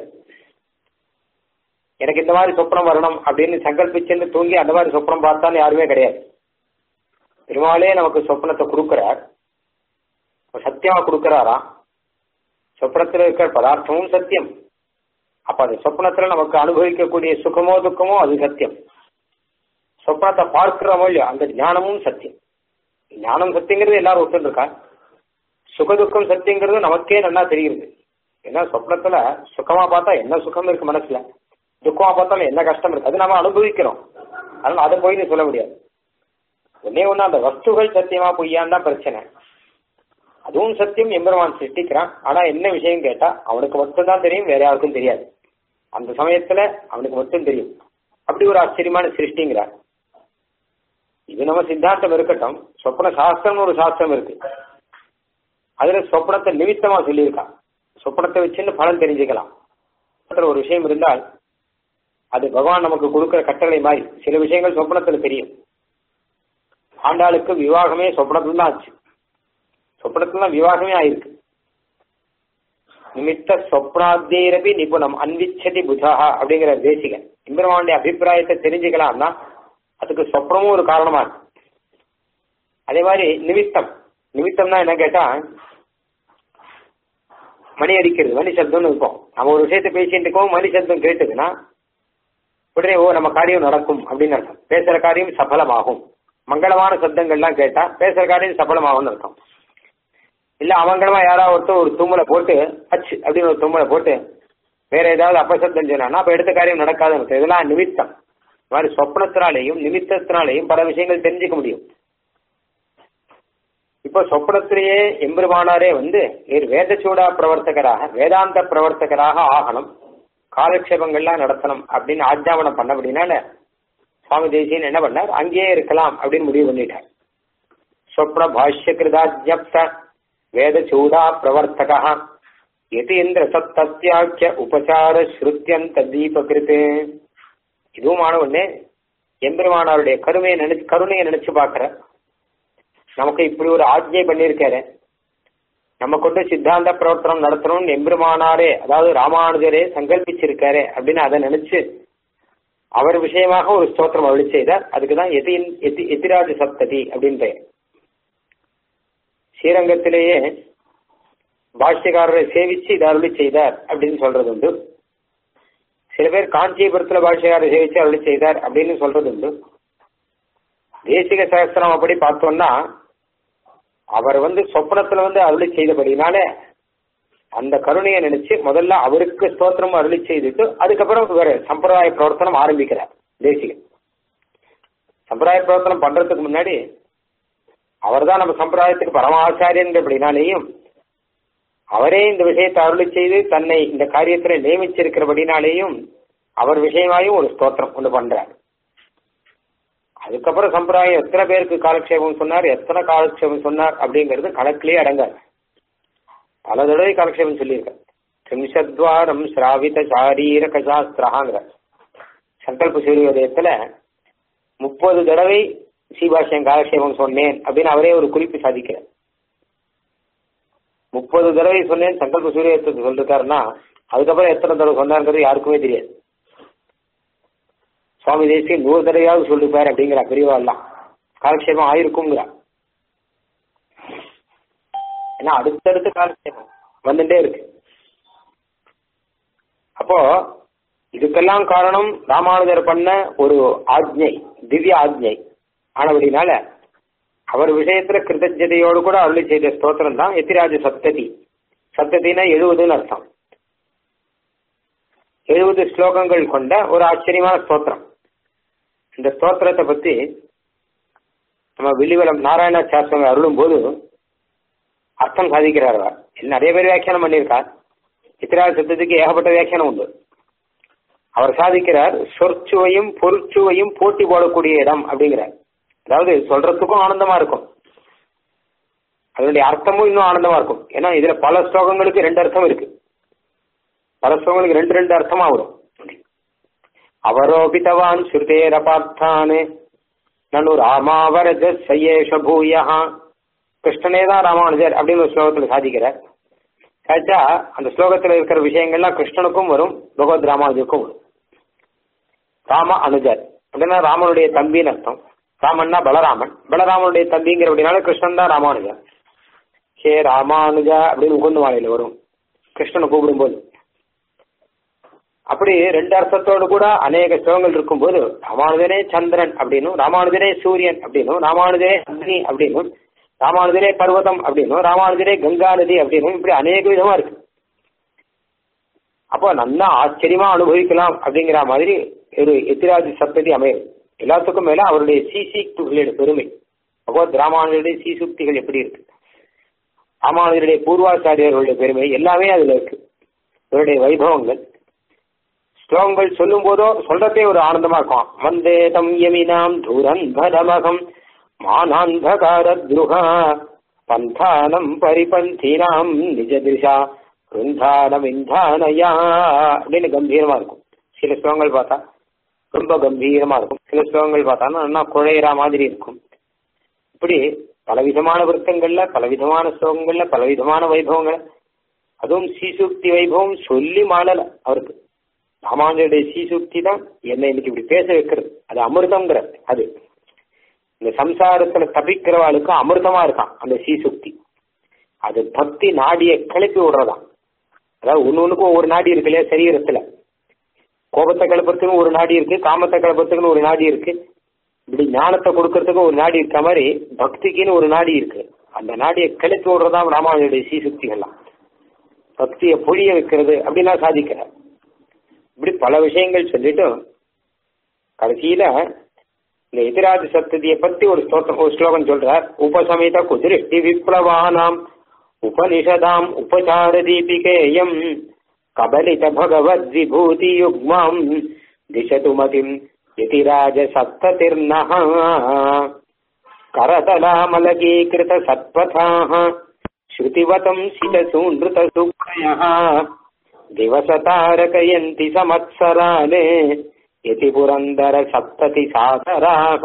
Speaker 1: எனக்கு இந்த மாதிரி சொப்னம் வரணும் அப்படின்னு சங்கல்பிச்சுன்னு தூங்கி அந்த மாதிரி சொப்னம் பார்த்தாலும் யாருமே கிடையாது பெருமாளே நமக்கு சொப்னத்தை கொடுக்கிறார் சத்தியமா கொடுக்கிறாராம் சொப்னத்தில் இருக்கிற பதார்த்தமும் சத்தியம் அப்ப அந்த சொப்னத்துல நமக்கு அனுபவிக்கக்கூடிய சுகமோ துக்கமோ அது சத்தியம் சொப்னத்தை பார்க்கிறோமோ இல்லையோ அந்த ஞானமும் சத்தியம் ஞானம் சத்தியங்கிறது எல்லாரும் ஒத்துருக்கா சுகதுக்கம் சத்தியங்கிறது நமக்கே நல்லா தெரியுது ஏன்னா சொப்னத்துல சுகமா பார்த்தா என்ன சுகம் இருக்கு மனசுல துக்கமா பார்த்தாலும் என்ன கஷ்டம் இருக்கு அது நம்ம அனுபவிக்கிறோம் அதனால அதை போய் சொல்ல முடியாது ஒன்னே ஒண்ணு அந்த வஸ்துகள் சத்தியமா பொய்யான்னு தான் பிரச்சனை அதுவும் சத்தியம் எம்பெருமான் சிருஷ்டிக்கிறான் ஆனா என்ன விஷயம் கேட்டா அவனுக்கு மட்டும்தான் தெரியும் வேற யாருக்கும் தெரியாது அந்த சமயத்துல அவனுக்கு மட்டும் தெரியும் அப்படி ஒரு ஆச்சரியமான சிருஷ்டிங்கிறார் இது நம்ம சித்தாந்தம் இருக்கட்டும் சொப்ன சாஸ்திரம்னு ஒரு சாஸ்திரம் இருக்கு அதுல சொப்னத்தை நிமித்தமா சொல்லியிருக்கான் சொப்னத்தை வச்சுன்னு பலன் தெரிஞ்சுக்கலாம் ஒரு விஷயம் இருந்தால் அது பகவான் நமக்கு கொடுக்கிற கட்டளை மாதிரி சில விஷயங்கள் சொப்னத்துல தெரியும் ஆண்டாளுக்கு விவாகமே சொப்னத்துல தான் ஆச்சு சொப்னத்துல தான் விவாகமே ஆயிருக்கு நிமித்த சொப்னாத்தேரபி நிபுணம் அன்விச்சதி புதா அப்படிங்கிற தேசிகன் இந்திரமாவுடைய அபிப்பிராயத்தை தெரிஞ்சுக்கலாம்னா அதுக்கு சொப்னமும் ஒரு காரணமா இருக்கு அதே மாதிரி நிமித்தம் நிமித்தம்னா என்ன கேட்டா மணி அடிக்கிறது மணி சப்தம்னு இருக்கும் நம்ம ஒரு விஷயத்தை பேசிட்டு இருக்கோம் மணி சப்தம் கேட்டதுன்னா உடனே ஓ நம்ம காரியம் நடக்கும் அப்படின்னு அர்த்தம் பேசுற காரியம் சஃலமாகும் மங்களமான சப்தங்கள்லாம் கேட்டா பேசுற காரியம் சஃலமாகும்னு அர்த்தம் இல்ல அவங்களமா யாராவது ஒருத்தர் ஒரு தும்மலை போட்டு அச்சு அப்படின்னு ஒரு தும்மலை போட்டு வேற ஏதாவது அபசப்தம் சொன்னா அப்ப எடுத்த காரியம் நடக்காதுன்னு அர்த்தம் இதெல்லாம் நிமித்தம் இந்த மாதிரி சொப்னத்தினாலேயும் நிமித்தத்தினாலேயும் பல விஷயங்கள் தெரிஞ்சுக்க முடியும் இப்போ சொப்னத்திலேயே எம்பெருமானாரே வந்து நீர் வேதச்சூடா பிரவர்த்தகராக வேதாந்த பிரவர்த்தகராக ஆகணும் காலக்ஷேபங்கள்லாம் நடத்தணும் அப்படின்னு ஆஜ்ஞாபனம் பண்ணபடினால சுவாமி தேசியன் என்ன பண்ணார் அங்கேயே இருக்கலாம் அப்படின்னு முடிவு பண்ணிட்டார் சொப்ன பாஷ்ய கிருதாஜப்த வேதச்சூடா பிரவர்த்தகா யதீந்திர சப்தியாக்கிய உபசார ஸ்ருத்தியந்த தீபகிருத்து இதுவும் ஆனவுடனே எம்பெருமானாருடைய கருமையை நினைச்சு கருணையை நினைச்சு பாக்குற நமக்கு இப்படி ஒரு ஆஜ்ஞை பண்ணியிருக்காரு நம்ம கொண்டு சித்தாந்த பிரவர்த்தனம் நடத்தணும்னு எம்பெருமானாரே அதாவது ராமானுஜரே சங்கல்பிச்சிருக்காரு அப்படின்னு அதை நினைச்சு அவர் விஷயமாக ஒரு ஸ்தோத்திரம் அருளி செய்தார் அதுக்குதான் எதி எதி எதிராஜ சப்ததி அப்படின்னு பெயர் ஸ்ரீரங்கத்திலேயே பாஷ்யக்காரரை சேவிச்சு இதை அருளி செய்தார் அப்படின்னு சொல்றது உண்டு சில பேர் காஞ்சிபுரத்துல பாஷ்யக்காரரை சேவிச்சு அருளி செய்தார் அப்படின்னு சொல்றது உண்டு தேசிக சாஸ்திரம் அப்படி பார்த்தோம்னா அவர் வந்து சொப்னத்துல வந்து அருளி செய்தபடினால அந்த கருணையை நினைச்சு முதல்ல அவருக்கு ஸ்தோத்திரம் அருளி செய்துட்டு அதுக்கப்புறம் வேற சம்பிரதாய பிரவர்த்தனம் ஆரம்பிக்கிறார் தேசிகன் சம்பிரதாய பிரவர்த்தனம் பண்றதுக்கு முன்னாடி அவர் தான் நம்ம சம்பிரதாயத்துக்கு பரமாச்சாரியன் அப்படின்னாலேயும் அவரே இந்த விஷயத்தை அருளி செய்து தன்னை இந்த காரியத்துல நியமிச்சிருக்கிறபடினாலேயும் அவர் விஷயமாயும் ஒரு ஸ்தோத்திரம் ஒன்று பண்றார் அதுக்கப்புறம் சம்பிரதாயம் எத்தனை பேருக்கு காலக்ஷேபம் சொன்னார் எத்தனை காலக்ஷேபம் சொன்னார் அப்படிங்கிறது கணக்கிலேயே அடங்காது பல தடவை காலக்ஷேபம் சொல்லியிருக்கார் திரிம்சத்வாரம் ஸ்ராவித சாரீரக சாஸ்திராங்கிற சங்கல்ப சூரியோதயத்துல முப்பது தடவை சீபாஷியம் காலக்ஷேபம் சொன்னேன் அப்படின்னு அவரே ஒரு குறிப்பு சாதிக்கிறார் முப்பது தடவை சொன்னேன் சங்கல்ப சூரியத்தை சொல்லிருக்காருன்னா அதுக்கப்புறம் எத்தனை தடவை சொன்னாருங்கிறது யாருக்குமே தெரியாது சுவாமி தேசிய நூறு தடவையாவது சொல்லிருப்பார் அப்படிங்கிற பெரியவா எல்லாம் காலக்ஷேபம் ஆயிருக்குங்கிறா ஏன்னா அடுத்தடுத்து காலக்ஷேபம் வந்துட்டே இருக்கு அப்போ இதுக்கெல்லாம் காரணம் ராமானுஜர் பண்ண ஒரு ஆஜ்ஞை திவ்ய ஆஜ்ஞை ஆனபடினால அவர் விஷயத்துல கிருத்தஜதையோடு கூட அருளி செய்த ஸ்தோத்திரம் தான் எத்திராஜ சப்ததி சப்ததினா எழுபதுன்னு அர்த்தம் எழுபது ஸ்லோகங்கள் கொண்ட ஒரு ஆச்சரியமான ஸ்தோத்திரம் இந்த ஸ்தோத்திரத்தை பத்தி நம்ம வில்லிவலம் நாராயண சாஸ்திரம் அருளும் போது அர்த்தம் சாதிக்கிறார் அவர் நிறைய பேர் வியாக்கியானம் பண்ணியிருக்கார் இத்திராஜ சப்தத்துக்கு ஏகப்பட்ட வியாக்கியானம் உண்டு அவர் சாதிக்கிறார் சொற்சுவையும் பொருட்சுவையும் போட்டி போடக்கூடிய இடம் அப்படிங்கிறார் அதாவது சொல்றதுக்கும் ஆனந்தமா இருக்கும் அதனுடைய அர்த்தமும் இன்னும் ஆனந்தமா இருக்கும் ஏன்னா இதுல பல ஸ்லோகங்களுக்கு ரெண்டு அர்த்தம் இருக்கு பல ஸ்லோகங்களுக்கு ரெண்டு ரெண்டு அர்த்தமா வரும் அவரோபித்தவான் ஸ்ருதேர பார்த்தான் நனு ராமாவரஜ சையேஷ பூயா கிருஷ்ணனே தான் ராமானுஜர் அப்படின்னு ஒரு ஸ்லோகத்துல சாதிக்கிறார் சாச்சா அந்த ஸ்லோகத்துல இருக்கிற விஷயங்கள்லாம் கிருஷ்ணனுக்கும் வரும் பகவத் ராமானுஜருக்கும் வரும் ராம அனுஜர் அப்படின்னா ராமனுடைய தம்பின்னு அர்த்தம் ராமன்னா பலராமன் பலராமனுடைய தம்பிங்கிற அப்படின்னால கிருஷ்ணன் தான் ராமானுஜர் ஹே ராமானுஜா அப்படின்னு உகந்து மாலையில வரும் கிருஷ்ணனை கூப்பிடும்போது அப்படி ரெண்டு அர்த்தத்தோடு கூட அநேக ஸ்லோகங்கள் இருக்கும்போது ராமானுஜனே சந்திரன் அப்படின்னும் ராமானுஜனே சூரியன் அப்படின்னும் ராமானுஜனே அக்னி அப்படின்னும் ராமானுஜனே பர்வதம் அப்படின்னும் ராமானுஜனே கங்கா நதி அப்படின்னும் இப்படி அநேக விதமா இருக்கு அப்போ நல்லா ஆச்சரியமா அனுபவிக்கலாம் அப்படிங்கிற மாதிரி ஒரு எத்திராஜ் சப்ததி அமையும் எல்லாத்துக்கும் மேல அவருடைய சீசீக்துகளுடைய பெருமை பகவத் ராமானுடைய சீசுக்திகள் எப்படி இருக்கு ராமானுஜருடைய பூர்வாச்சாரியர்களுடைய பெருமை எல்லாமே அதுல இருக்கு இவருடைய வைபவங்கள் ஸ்லோகங்கள் சொல்லும் போதோ சொல்றதே ஒரு ஆனந்தமா இருக்கும் வந்தே தம் யமினாம் தூரந்தரமகம் மானாந்தகார துருகா பந்தானம் பரிபந்தினாம் நிஜ திஷா ருந்தானம் இந்தானயா அப்படின்னு கம்பீரமா இருக்கும் சில ஸ்லோகங்கள் பார்த்தா ரொம்ப கம்பீரமா இருக்கும் சில ஸ்லோகங்கள் பார்த்தா நல்லா குழையிற மாதிரி இருக்கும் இப்படி பலவிதமான விருத்தங்கள்ல பலவிதமான ஸ்லோகங்கள்ல பலவிதமான வைபவங்கள் அதுவும் சீசுக்தி வைபவம் சொல்லி மாளல அவருக்கு ராமானுஜருடைய சீசுக்தி தான் என்னை இன்னைக்கு இப்படி பேச வைக்கிறது அது அமிர்தங்கிற அது இந்த சம்சாரத்துல தப்பிக்கிறவாளுக்கு அமிர்தமா இருக்கான் அந்த சீசுக்தி அது பக்தி நாடியை கிளப்பி விடுறதாம் அதாவது ஒன்னு ஒண்ணுக்கும் ஒவ்வொரு நாடி இருக்கு இல்லையா சரீரத்துல கோபத்தை கிளப்புறதுக்கு ஒரு நாடி இருக்கு காமத்தை கிளப்புறதுக்குன்னு ஒரு நாடி இருக்கு இப்படி ஞானத்தை கொடுக்கறதுக்கு ஒரு நாடி இருக்க மாதிரி பக்திக்குன்னு ஒரு நாடி இருக்கு அந்த நாடியை கிளப்பி விடுறதாம் ராமானுடைய சீசுக்திகள்லாம் பக்தியை பொழிய வைக்கிறது அப்படின்னா சாதிக்கிறார் இப்படி பல விஷயங்கள் சொல்லிட்டு கடைசியில இந்த எதிராஜ சப்ததியை பத்தி ஒரு ஸ்தோத்திரம் ஒரு ஸ்லோகம் சொல்றார் உபசமித குதிருஷ்டி விப்ளவானாம் உபனிஷதாம் உபசார தீபிகேயம் கபலித பகவத் விபூதி யுக்மாம் திசது மதிம் यतिराज सप्ततिर्नः करतलामलकीकृत सत्पथाः श्रुतिवतम् शितसूनृतसूक्तयः दिवसतारकयन्ति समत्सराले यति புரந்தர சப்ததி சாதராக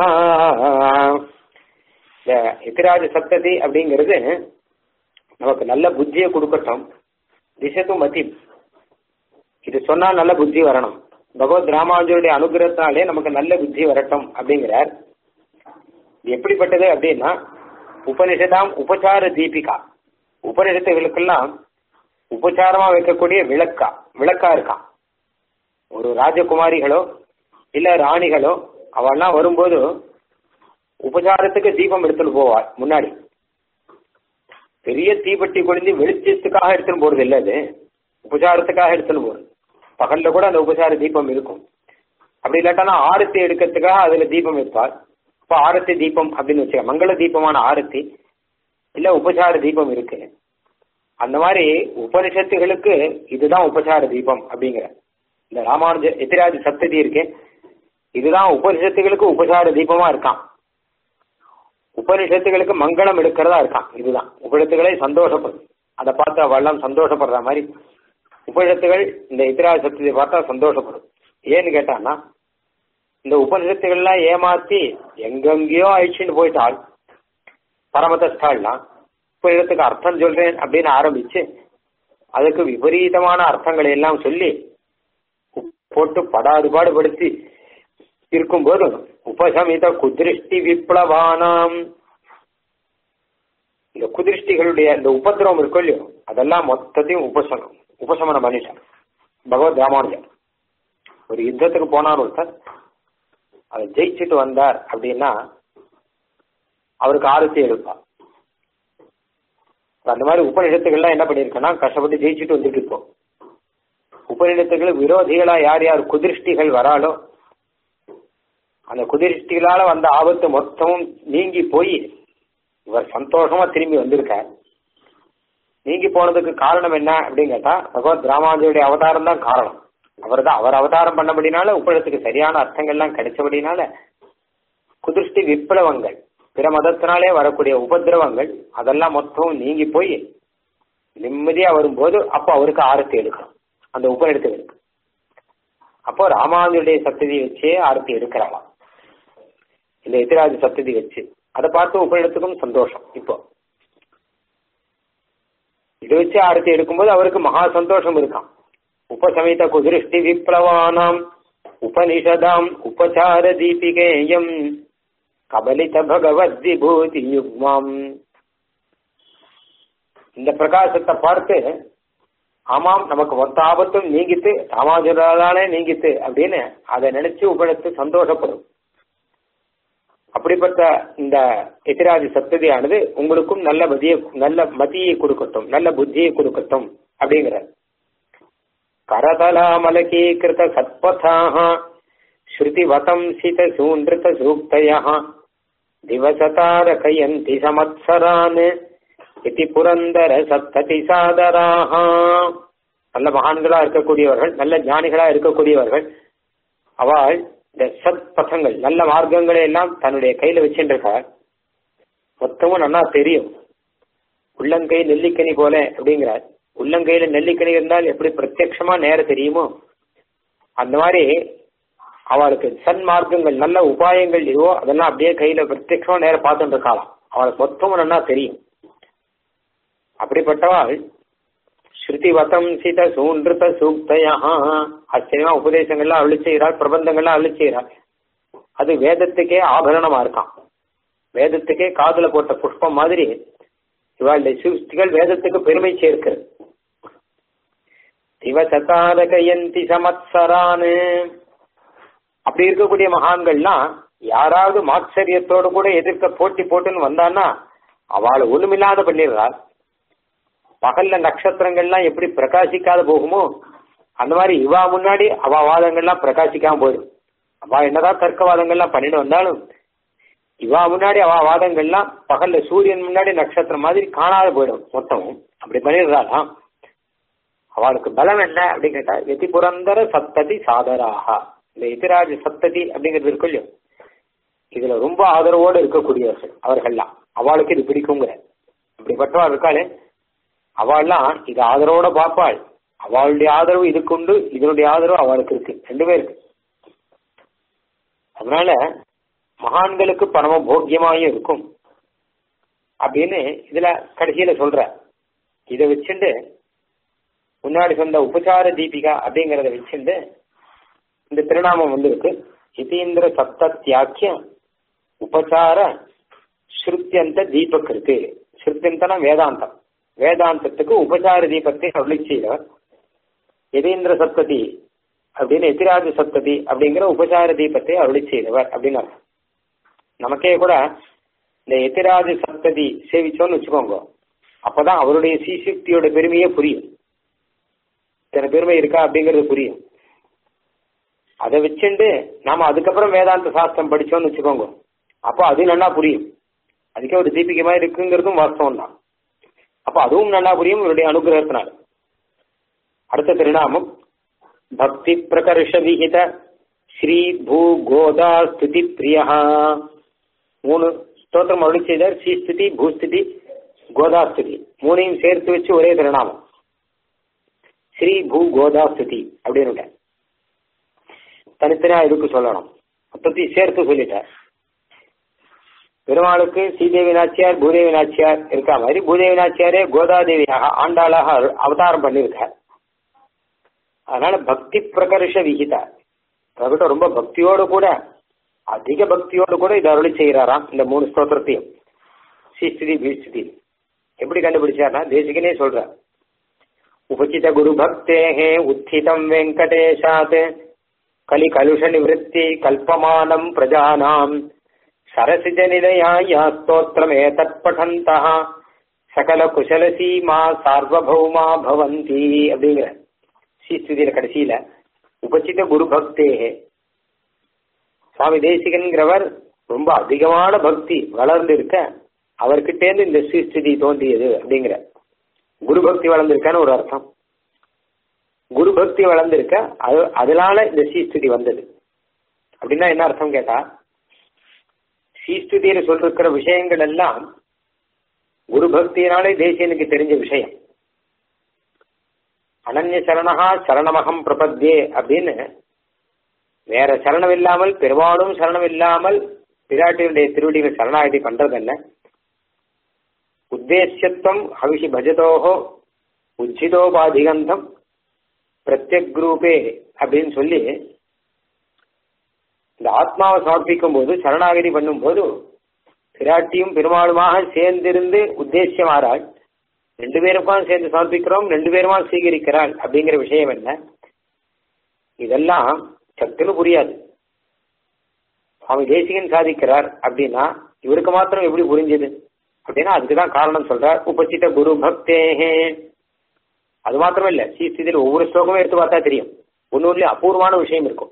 Speaker 1: இந்த எதிராஜ சப்ததி அப்படிங்கிறது நமக்கு நல்ல புத்தியை கொடுக்கட்டும் திசத்து மதி இது சொன்னா நல்ல புத்தி வரணும் பகவத் ராமானுஜருடைய அனுகிரகத்தினாலே நமக்கு நல்ல புத்தி வரட்டும் அப்படிங்கிறார் இது எப்படிப்பட்டது அப்படின்னா உபனிஷதாம் உபசார தீபிகா உபனிஷத்துகளுக்கெல்லாம் உபசாரமா வைக்கக்கூடிய விளக்கா விளக்கா இருக்கான் ஒரு ராஜகுமாரிகளோ இல்ல ராணிகளோ அவெல்லாம் வரும்போது உபசாரத்துக்கு தீபம் எடுத்துட்டு போவாள் முன்னாடி பெரிய தீப்பெட்டி கொழுந்து வெளிச்சத்துக்காக எடுத்துன்னு போறது இல்லை அது உபசாரத்துக்காக எடுத்துன்னு போறது பகல்ல கூட அந்த உபசார தீபம் இருக்கும் அப்படி இல்லாட்டானா ஆரத்தி எடுக்கிறதுக்காக அதுல தீபம் வைப்பார் இப்போ ஆரத்தி தீபம் அப்படின்னு வச்சுக்க மங்கள தீபமான ஆரத்தி இல்ல உபசார தீபம் இருக்கு அந்த மாதிரி உபனிஷத்துகளுக்கு இதுதான் உபசார தீபம் அப்படிங்கிற இந்த ராமானுஜ எதிராஜ சப்ததி இருக்கு இதுதான் உபனிஷத்துகளுக்கு உபசார தீபமா இருக்கான் உபனிஷத்துகளுக்கு மங்களம் எடுக்கிறதா இருக்கான் இதுதான் உபனிஷத்துகளை சந்தோஷப்படும் அதை பார்த்து அவெல்லாம் சந்தோஷப்படுற மாதிரி உபனிஷத்துகள் இந்த இத்திராஜ சப்தத்தை பார்த்தா சந்தோஷப்படும் ஏன்னு கேட்டான்னா இந்த உபனிஷத்துகள்லாம் ஏமாத்தி எங்கெங்கேயோ அழிச்சுட்டு போயிட்டால் பரமதஸ்தாள்லாம் உபனிஷத்துக்கு அர்த்தம் சொல்றேன் அப்படின்னு ஆரம்பிச்சு அதுக்கு விபரீதமான அர்த்தங்களை எல்லாம் சொல்லி போட்டு படாதுபாடு படுத்தி இருக்கும்போது உபசமித குதிருஷ்டி விப்ளவானாம் இந்த குதிருஷ்டிகளுடைய இந்த உபதிரவம் இருக்கும் இல்லையோ அதெல்லாம் மொத்தத்தையும் உபசமம் உபசமனம் பண்ணிட்டார் பகவத் ராமானுஜர் ஒரு யுத்தத்துக்கு போனார் ஒருத்தர் அதை ஜெயிச்சுட்டு வந்தார் அப்படின்னா அவருக்கு ஆரத்தி எடுப்பார் அந்த மாதிரி உபநிடத்துகள்லாம் என்ன பண்ணிருக்கேன்னா கஷ்டப்பட்டு ஜெயிச்சுட்டு வந்துட்டு இருக்கோம் உபநிடத்துகள் விரோதிகளா யார் யார் குதிருஷ்டிகள் வராலோ அந்த குதிருஷ்டிகளால வந்த ஆபத்து மொத்தமும் நீங்கி போய் இவர் சந்தோஷமா திரும்பி வந்திருக்கார் நீங்கி போனதுக்கு காரணம் என்ன அப்படின்னு கேட்டா பகவத் ராமானுஜருடைய அவதாரம் தான் காரணம் அவர் தான் அவர் அவதாரம் பண்ணபடினால உப்பழத்துக்கு சரியான அர்த்தங்கள்லாம் கிடைச்சபடினால குதிருஷ்டி விப்ளவங்கள் பிற மதத்தினாலே வரக்கூடிய உபதிரவங்கள் அதெல்லாம் மொத்தமும் நீங்கி போய் நிம்மதியா வரும்போது அப்போ அவருக்கு ஆரத்தி எடுக்கணும் அந்த உபநிடத்துகளுக்கு அப்போ ராமானுஜருடைய சப்ததி வச்சே ஆரத்தி எடுக்கிறாளாம் இந்த எதிராஜ சப்ததி வச்சு அதை பார்த்து உபநிடத்துக்கும் சந்தோஷம் இப்போ இதை வச்சு ஆரத்தி எடுக்கும்போது அவருக்கு மகா சந்தோஷம் இருக்கான் உபசமித குதிருஷ்டி விப்ளவானாம் உபனிஷதாம் உபசார தீபிகேயம் கபலித பகவத் விபூதி யுக்மாம் இந்த பிரகாசத்தை பார்த்து ஆமாம் நமக்கு மொத்த ஆபத்தும் நீங்கித்து ராமாஜராலே நீங்கித்து அப்படின்னு அதை நினைச்சு உபனித்து சந்தோஷப்படும் அப்படிப்பட்ட இந்த எதிராதி சப்ததியானது உங்களுக்கும் நல்ல மதியை நல்ல மதியை கொடுக்கட்டும் நல்ல புத்தியை கொடுக்கட்டும் அப்படிங்கிற கரதலாமலகீகிருத சத்பதாக ஸ்ருதிவதம்சித சூன்றித சூக்தய திவசதாரகயந்தி சமத்சரான் இத்தி புரந்தர சப்ததி சாதராக நல்ல மகான்களா இருக்கக்கூடியவர்கள் நல்ல ஞானிகளா இருக்கக்கூடியவர்கள் அவள் இந்த சத் பசங்கள் நல்ல மார்க்கங்களை எல்லாம் தன்னுடைய கையில வச்சுருக்காள் மொத்தமும் நல்லா தெரியும் உள்ளங்கை நெல்லிக்கனி போல அப்படிங்கிறார் உள்ளங்கையில நெல்லிக்கனி இருந்தால் எப்படி பிரத்யட்சமா நேர தெரியுமோ அந்த மாதிரி அவளுக்கு சன்மார்க்கங்கள் நல்ல உபாயங்கள் எதுவோ அதெல்லாம் அப்படியே கையில பிரத்யட்சமா நேர பார்த்துட்டு இருக்காளாம் அவளுக்கு மொத்தமும் நல்லா தெரியும் அப்படிப்பட்டவாள் ஸ்ருதி வதம் சித சூன்றுத சூக்தையா ஆச்சரியமா உபதேசங்கள்லாம் அருளி செய்கிறாள் பிரபந்தங்கள்லாம் அருளி செய்கிறாள் அது வேதத்துக்கே ஆபரணமா இருக்கான் வேதத்துக்கே காதுல போட்ட புஷ்பம் மாதிரி இவாளுடைய சூக்திகள் வேதத்துக்கு பெருமை சேர்க்கிறது சிவசதாரகயந்தி சமத்சரானு அப்படி இருக்கக்கூடிய மகான்கள்லாம் யாராவது மாச்சரியத்தோடு கூட எதிர்க்க போட்டி போட்டுன்னு வந்தான்னா அவளை ஒண்ணுமில்லாத பண்ணிடுறாள் பகல்ல நட்சத்திரங்கள்லாம் எப்படி பிரகாசிக்காத போகுமோ அந்த மாதிரி இவா முன்னாடி அவ வாதங்கள்லாம் பிரகாசிக்காம போயிடும் அவ என்னதான் தர்க்கவாதங்கள்லாம் பண்ணிட்டு வந்தாலும் இவா முன்னாடி அவ வாதங்கள்லாம் பகல்ல சூரியன் முன்னாடி நட்சத்திரம் மாதிரி காணாத போயிடும் மொத்தமும் அப்படி பண்ணிடுறாளாம் அவளுக்கு பலம் என்ன அப்படின்னு கேட்டா எதி புரந்தர சப்ததி சாதராக இந்த எதிராஜ சப்ததி அப்படிங்கிறது இருக்கும் இல்லையோ இதுல ரொம்ப ஆதரவோடு இருக்கக்கூடியவர்கள் அவர்கள்லாம் அவளுக்கு இது பிடிக்குங்கிற அப்படிப்பட்டவள் இருக்காளே அவள்லாம் இது ஆதரவோட பார்ப்பாள் அவளுடைய ஆதரவு இதுக்கு உண்டு இதனுடைய ஆதரவு அவளுக்கு இருக்கு ரெண்டு பேருக்கு அதனால மகான்களுக்கு பரம போக்கியமாயும் இருக்கும் அப்படின்னு இதுல கடைசியில சொல்ற இதை வச்சுட்டு முன்னாடி சொந்த உபசார தீபிகா அப்படிங்கறத வச்சுட்டு இந்த திருநாமம் வந்திருக்கு இதீந்திர சப்தத்தியாக்கிய உபசார ஸ்ருத்தியந்த தீபக்கிருக்கு ஸ்ருத்தியந்தனா வேதாந்தம் வேதாந்தத்துக்கு உபசார தீபத்தை அருளி செய்தவர் எதேந்திர சப்ததி அப்படின்னு எதிராஜ சப்ததி அப்படிங்கிற உபசார தீபத்தை அருளி செய்தவர் அப்படின்னு அர்த்தம் நமக்கே கூட இந்த எதிராஜ சப்ததி சேவிச்சோன்னு வச்சுக்கோங்க அப்பதான் அவருடைய சீசுக்தியோட பெருமையே புரியும் இத்தனை பெருமை இருக்கா அப்படிங்கிறது புரியும் அதை வச்சுட்டு நாம அதுக்கப்புறம் வேதாந்த சாஸ்திரம் படிச்சோம்னு வச்சுக்கோங்க அப்போ அது நல்லா புரியும் அதுக்கே ஒரு தீபிகமா இருக்குங்கிறதும் வாஸ்தவம் தான் அப்ப அதுவும் நல்லா புரியும் இவருடைய அனுகிரகத்தினால் அடுத்த திருநாமம் பக்தி பிரகர்ஷ விகித ஸ்ரீ பூ கோதா ஸ்துதி பிரியா மூணு ஸ்தோத்திரம் அருளி செய்தார் ஸ்ரீ ஸ்துதி பூஸ்துதி கோதா ஸ்துதி மூணையும் சேர்த்து வச்சு ஒரே திருநாமம் ஸ்ரீ பூ கோதா ஸ்துதி அப்படின்னு தனித்தனியா இதுக்கு சொல்லணும் மொத்தத்தையும் சேர்த்து சொல்லிட்டார் பெருமாளுக்கு ஸ்ரீதேவி நாச்சியார் பூதேவி நாச்சியார் இருக்கா மாதிரி பூதேவி நாச்சியாரே கோதாதேவியாக ஆண்டாளாக அவதாரம் பண்ணியிருக்கார் அதனால பக்தி பிரகர்ஷ விகிதா அவர்கிட்ட ரொம்ப பக்தியோடு கூட அதிக பக்தியோடு கூட இதை அருளி செய்கிறாராம் இந்த மூணு ஸ்தோத்திரத்தையும் ஸ்ரீஸ்திதி பீஸ்திதி எப்படி கண்டுபிடிச்சார்னா தேசிகனே சொல்றார் உபசித குரு பக்தேகே உத்திதம் வெங்கடேஷாத் கலி கலுஷ நிவத்தி கல்பமானம் பிரஜானாம் சரசிஜ நிலையா ஸ்தோத்திரமே தற்படந்தா சகல குசல சீமா சார்வபௌமா பவந்தி அப்படிங்கிற ஸ்ரீஸ்துதியில கடைசியில உபசித குரு பக்தேகே சுவாமி தேசிகன்கிறவர் ரொம்ப அதிகமான பக்தி வளர்ந்து இருக்க அவர்கிட்டேருந்து இந்த ஸ்ரீஸ்துதி தோன்றியது அப்படிங்கிற குரு பக்தி வளர்ந்திருக்கான்னு ஒரு அர்த்தம் குரு பக்தி வளர்ந்திருக்க அது அதனால இந்த ஸ்ரீஸ்துதி வந்தது அப்படின்னா என்ன அர்த்தம் கேட்டா ஸ்ரீஸ்துதியில சொல்லிருக்கிற விஷயங்கள் எல்லாம் குரு பக்தியினாலே தேசியனுக்கு தெரிஞ்ச விஷயம் அனன்ய சரணகா சரணமகம் பிரபத்யே அப்படின்னு வேற சரணம் இல்லாமல் பெரும்பாலும் சரணம் இல்லாமல் பிராட்டியுடைய திருவடிகள் சரணாகதி பண்றது என்ன உத்தேசியத்துவம் ஹவிஷி பஜதோகோ உச்சிதோபாதிகந்தம் பிரத்யக் ரூபே அப்படின்னு சொல்லி இந்த ஆத்மாவை சமர்ப்பிக்கும் போது சரணாகதி பண்ணும் போது பிராட்டியும் பெருமாளுமாக சேர்ந்திருந்து உத்தேசியமாறாள் ரெண்டு பேருக்கும் சேர்ந்து சமர்ப்பிக்கிறோம் ரெண்டு பேருமா சீகரிக்கிறாள் அப்படிங்கிற விஷயம் என்ன இதெல்லாம் சத்துன்னு புரியாது சுவாமி தேசிகன் சாதிக்கிறார் அப்படின்னா இவருக்கு மாத்திரம் எப்படி புரிஞ்சது அப்படின்னா அதுக்குதான் காரணம் சொல்றார் உபசித குரு பக்தேஹே அது மாத்திரம் இல்ல ஸ்ரீஸ்திதியில் ஒவ்வொரு ஸ்லோகமும் எடுத்து பார்த்தா தெரியும் ஒன்னு ஒன்றுலயும் அபூர்வமான விஷயம் இருக்கும்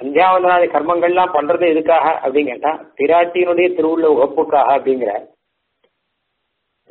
Speaker 1: சந்தியாவந்தனாதி கர்மங்கள்லாம் பண்றது எதுக்காக அப்படின்னு கேட்டா பிராட்டியினுடைய திருவுள்ள உகப்புக்காக அப்படிங்கிற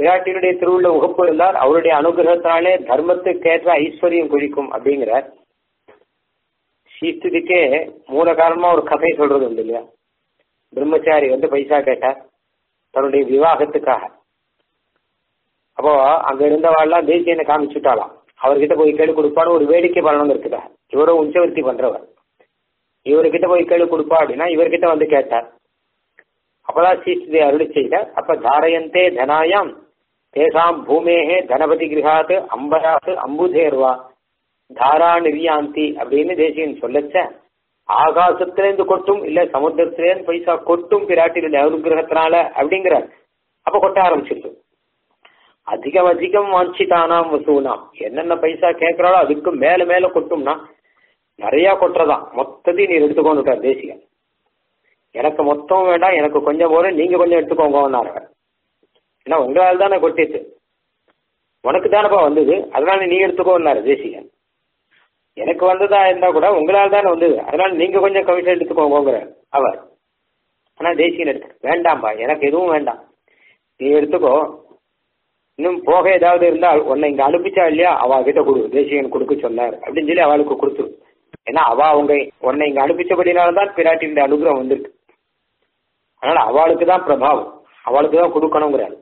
Speaker 1: பிராட்டியினுடைய திருவுள்ள உகப்பு இருந்தால் அவருடைய அனுகிரகத்தினாலே தர்மத்துக்கேற்ற ஐஸ்வர்யம் குழிக்கும் அப்படிங்கிறார் ஸ்ரீஸ்துதிக்கே மூல காரணமா ஒரு கதை சொல்றது உண்டு இல்லையா பிரம்மச்சாரி வந்து பைசா கேட்டார் தன்னுடைய விவாகத்துக்காக அப்போ அங்க இருந்தவாள்லாம் தேசியனை காமிச்சுட்டாலாம் அவர்கிட்ட போய் கேள்வி கொடுப்பான்னு ஒரு வேடிக்கை பண்ணணும் இருக்குதா இவரும் உஞ்சவர்த்தி பண்றவர் இவர்கிட்ட போய் கேள்வி கொடுப்பா அப்படின்னா இவர்கிட்ட வந்து கேட்டார் அப்பதான் ஸ்ரீஸ்துதி அருளி செய்தார் அப்ப தாரயந்தே தனாயாம் தேசாம் பூமேகே தனபதி கிரகாத்து அம்பராத்து அம்புதேர்வா தாரா நிரியாந்தி அப்படின்னு தேசியன் சொல்லச்ச ஆகாசத்திலேருந்து கொட்டும் இல்ல சமுத்திரத்திலேருந்து பைசா கொட்டும் பிராட்டினுடைய அனுகிரகத்தினால அப்படிங்கிறார் அப்ப கொட்ட ஆரம்பிச்சிருக்கு அதிகம் அதிகம் வாஞ்சிதானாம் வசூனாம் என்னென்ன பைசா கேட்கிறாளோ அதுக்கு மேல மேல கொட்டும்னா நிறைய கொட்டுறதான் மொத்தத்தையும் நீர் எடுத்துக்கோன்னுட்டார் தேசிகன் எனக்கு மொத்தம் வேண்டாம் எனக்கு கொஞ்சம் போதும் நீங்க கொஞ்சம் எடுத்துக்கோங்கன்னாரு ஏன்னா உங்களால் தானே கொட்டிட்டு உனக்கு தானப்பா வந்தது அதனால நீ எடுத்துக்கோன்னாரு தேசிகன் எனக்கு வந்ததா இருந்தா கூட உங்களால் தானே வந்தது அதனால நீங்க கொஞ்சம் கமிஷன் எடுத்துக்கோங்கிற அவர் ஆனா தேசியன் எடுத்து வேண்டாம்பா எனக்கு எதுவும் வேண்டாம் நீ எடுத்துக்கோ இன்னும் போக ஏதாவது இருந்தால் உன்னை இங்க அனுப்பிச்சா இல்லையா அவ கிட்ட கொடு தேசியன் கொடுக்க சொன்னார் அப்படின்னு சொல்லி அவளுக்கு கொடுத்துரு ஏன்னா அவ அவங்க உன்னை இங்க அனுப்பிச்சபடினால்தான் பிராட்டியின் அனுகிரகம் வந்திருக்கு அதனால அவளுக்கு தான் பிரபாவம் அவளுக்கு தான் கொடுக்கணுங்கிறாரு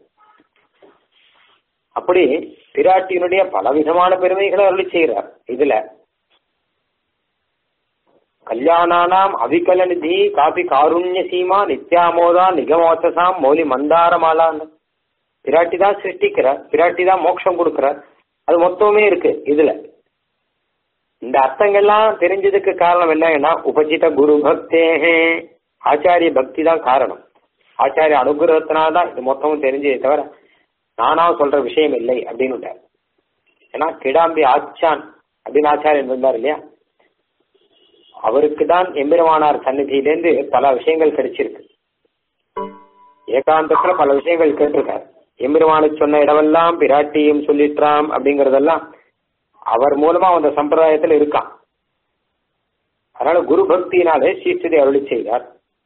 Speaker 1: அப்படி பிராட்டியினுடைய பலவிதமான பெருமைகளை அருளி செய்கிறார் இதுல கல்யாணானாம் அவிகல நிதி காபி காருண்ய சீமா நித்யாமோதா நிகமோச்சசாம் மௌலி மந்தாரமாலான்னு பிராட்டி தான் சிருஷ்டிக்கிறார் பிராட்டி தான் மோட்சம் கொடுக்கிறார் அது மொத்தமே இருக்கு இதுல இந்த அர்த்தங்கள்லாம் தெரிஞ்சதுக்கு காரணம் என்னன்னா உபஜித குரு பக்தேகே ஆச்சாரிய பக்தி தான் காரணம் ஆச்சாரிய அனுகிரகத்தினால தான் இது மொத்தமும் தெரிஞ்சதே தவிர நானா சொல்ற விஷயம் இல்லை அப்படின்னு ஏன்னா கிடாம்பி ஆச்சான் அப்படின்னு ஆச்சாரியன் இருந்தார் இல்லையா அவருக்கு தான் எம்பெருமானார் சந்நிதியிலேருந்து பல விஷயங்கள் கிடைச்சிருக்கு ஏகாந்தத்துல பல விஷயங்கள் கேட்டிருக்காரு எம்பெருமானுக்கு சொன்ன இடமெல்லாம் பிராட்டியும் சொல்லிட்டாம் அப்படிங்கறதெல்லாம் அவர் மூலமா அந்த சம்பிரதாயத்துல இருக்கான் அதனால குரு பக்தியினாலே ஸ்ரீஸ்துதி அருளி செய்தார்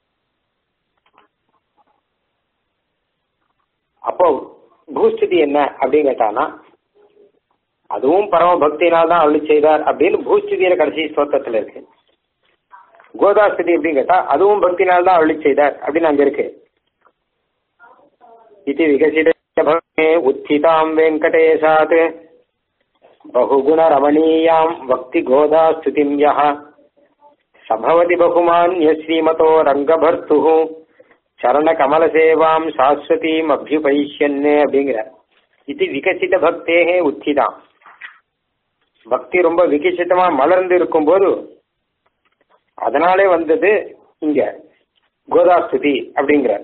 Speaker 1: அப்போ பூஸ்துதி என்ன அப்படின்னு கேட்டானா அதுவும் பரம பக்தியினால் தான் அருளி செய்தார் அப்படின்னு பூஸ்துதியில கடைசி ஸ்தோத்திரத்துல இருக்கு கோதாஸ்துதி அப்படின்னு கேட்டா அதுவும் பக்தினால் தான் அருளி செய்தார் அப்படின்னு அங்க இருக்கு இது விகசித भवे उत्थिताम् वेङ्कटेशात् बहुगुणरमणीयाम् भक्तिगोदास्तुतिम् यः स भवति बहुमान्य श्रीमतो रङ्गभर्तुः சரணகமலசேவாம் சாஸ்வதீம் அபியுபைஷ்யன்னு அப்படிங்கிற இது விகசித பக்தேகே உத்திதான் பக்தி ரொம்ப விகசிதமா மலர்ந்து இருக்கும் போது அதனாலே வந்தது இங்க கோதாஸ்துதி அப்படிங்கிற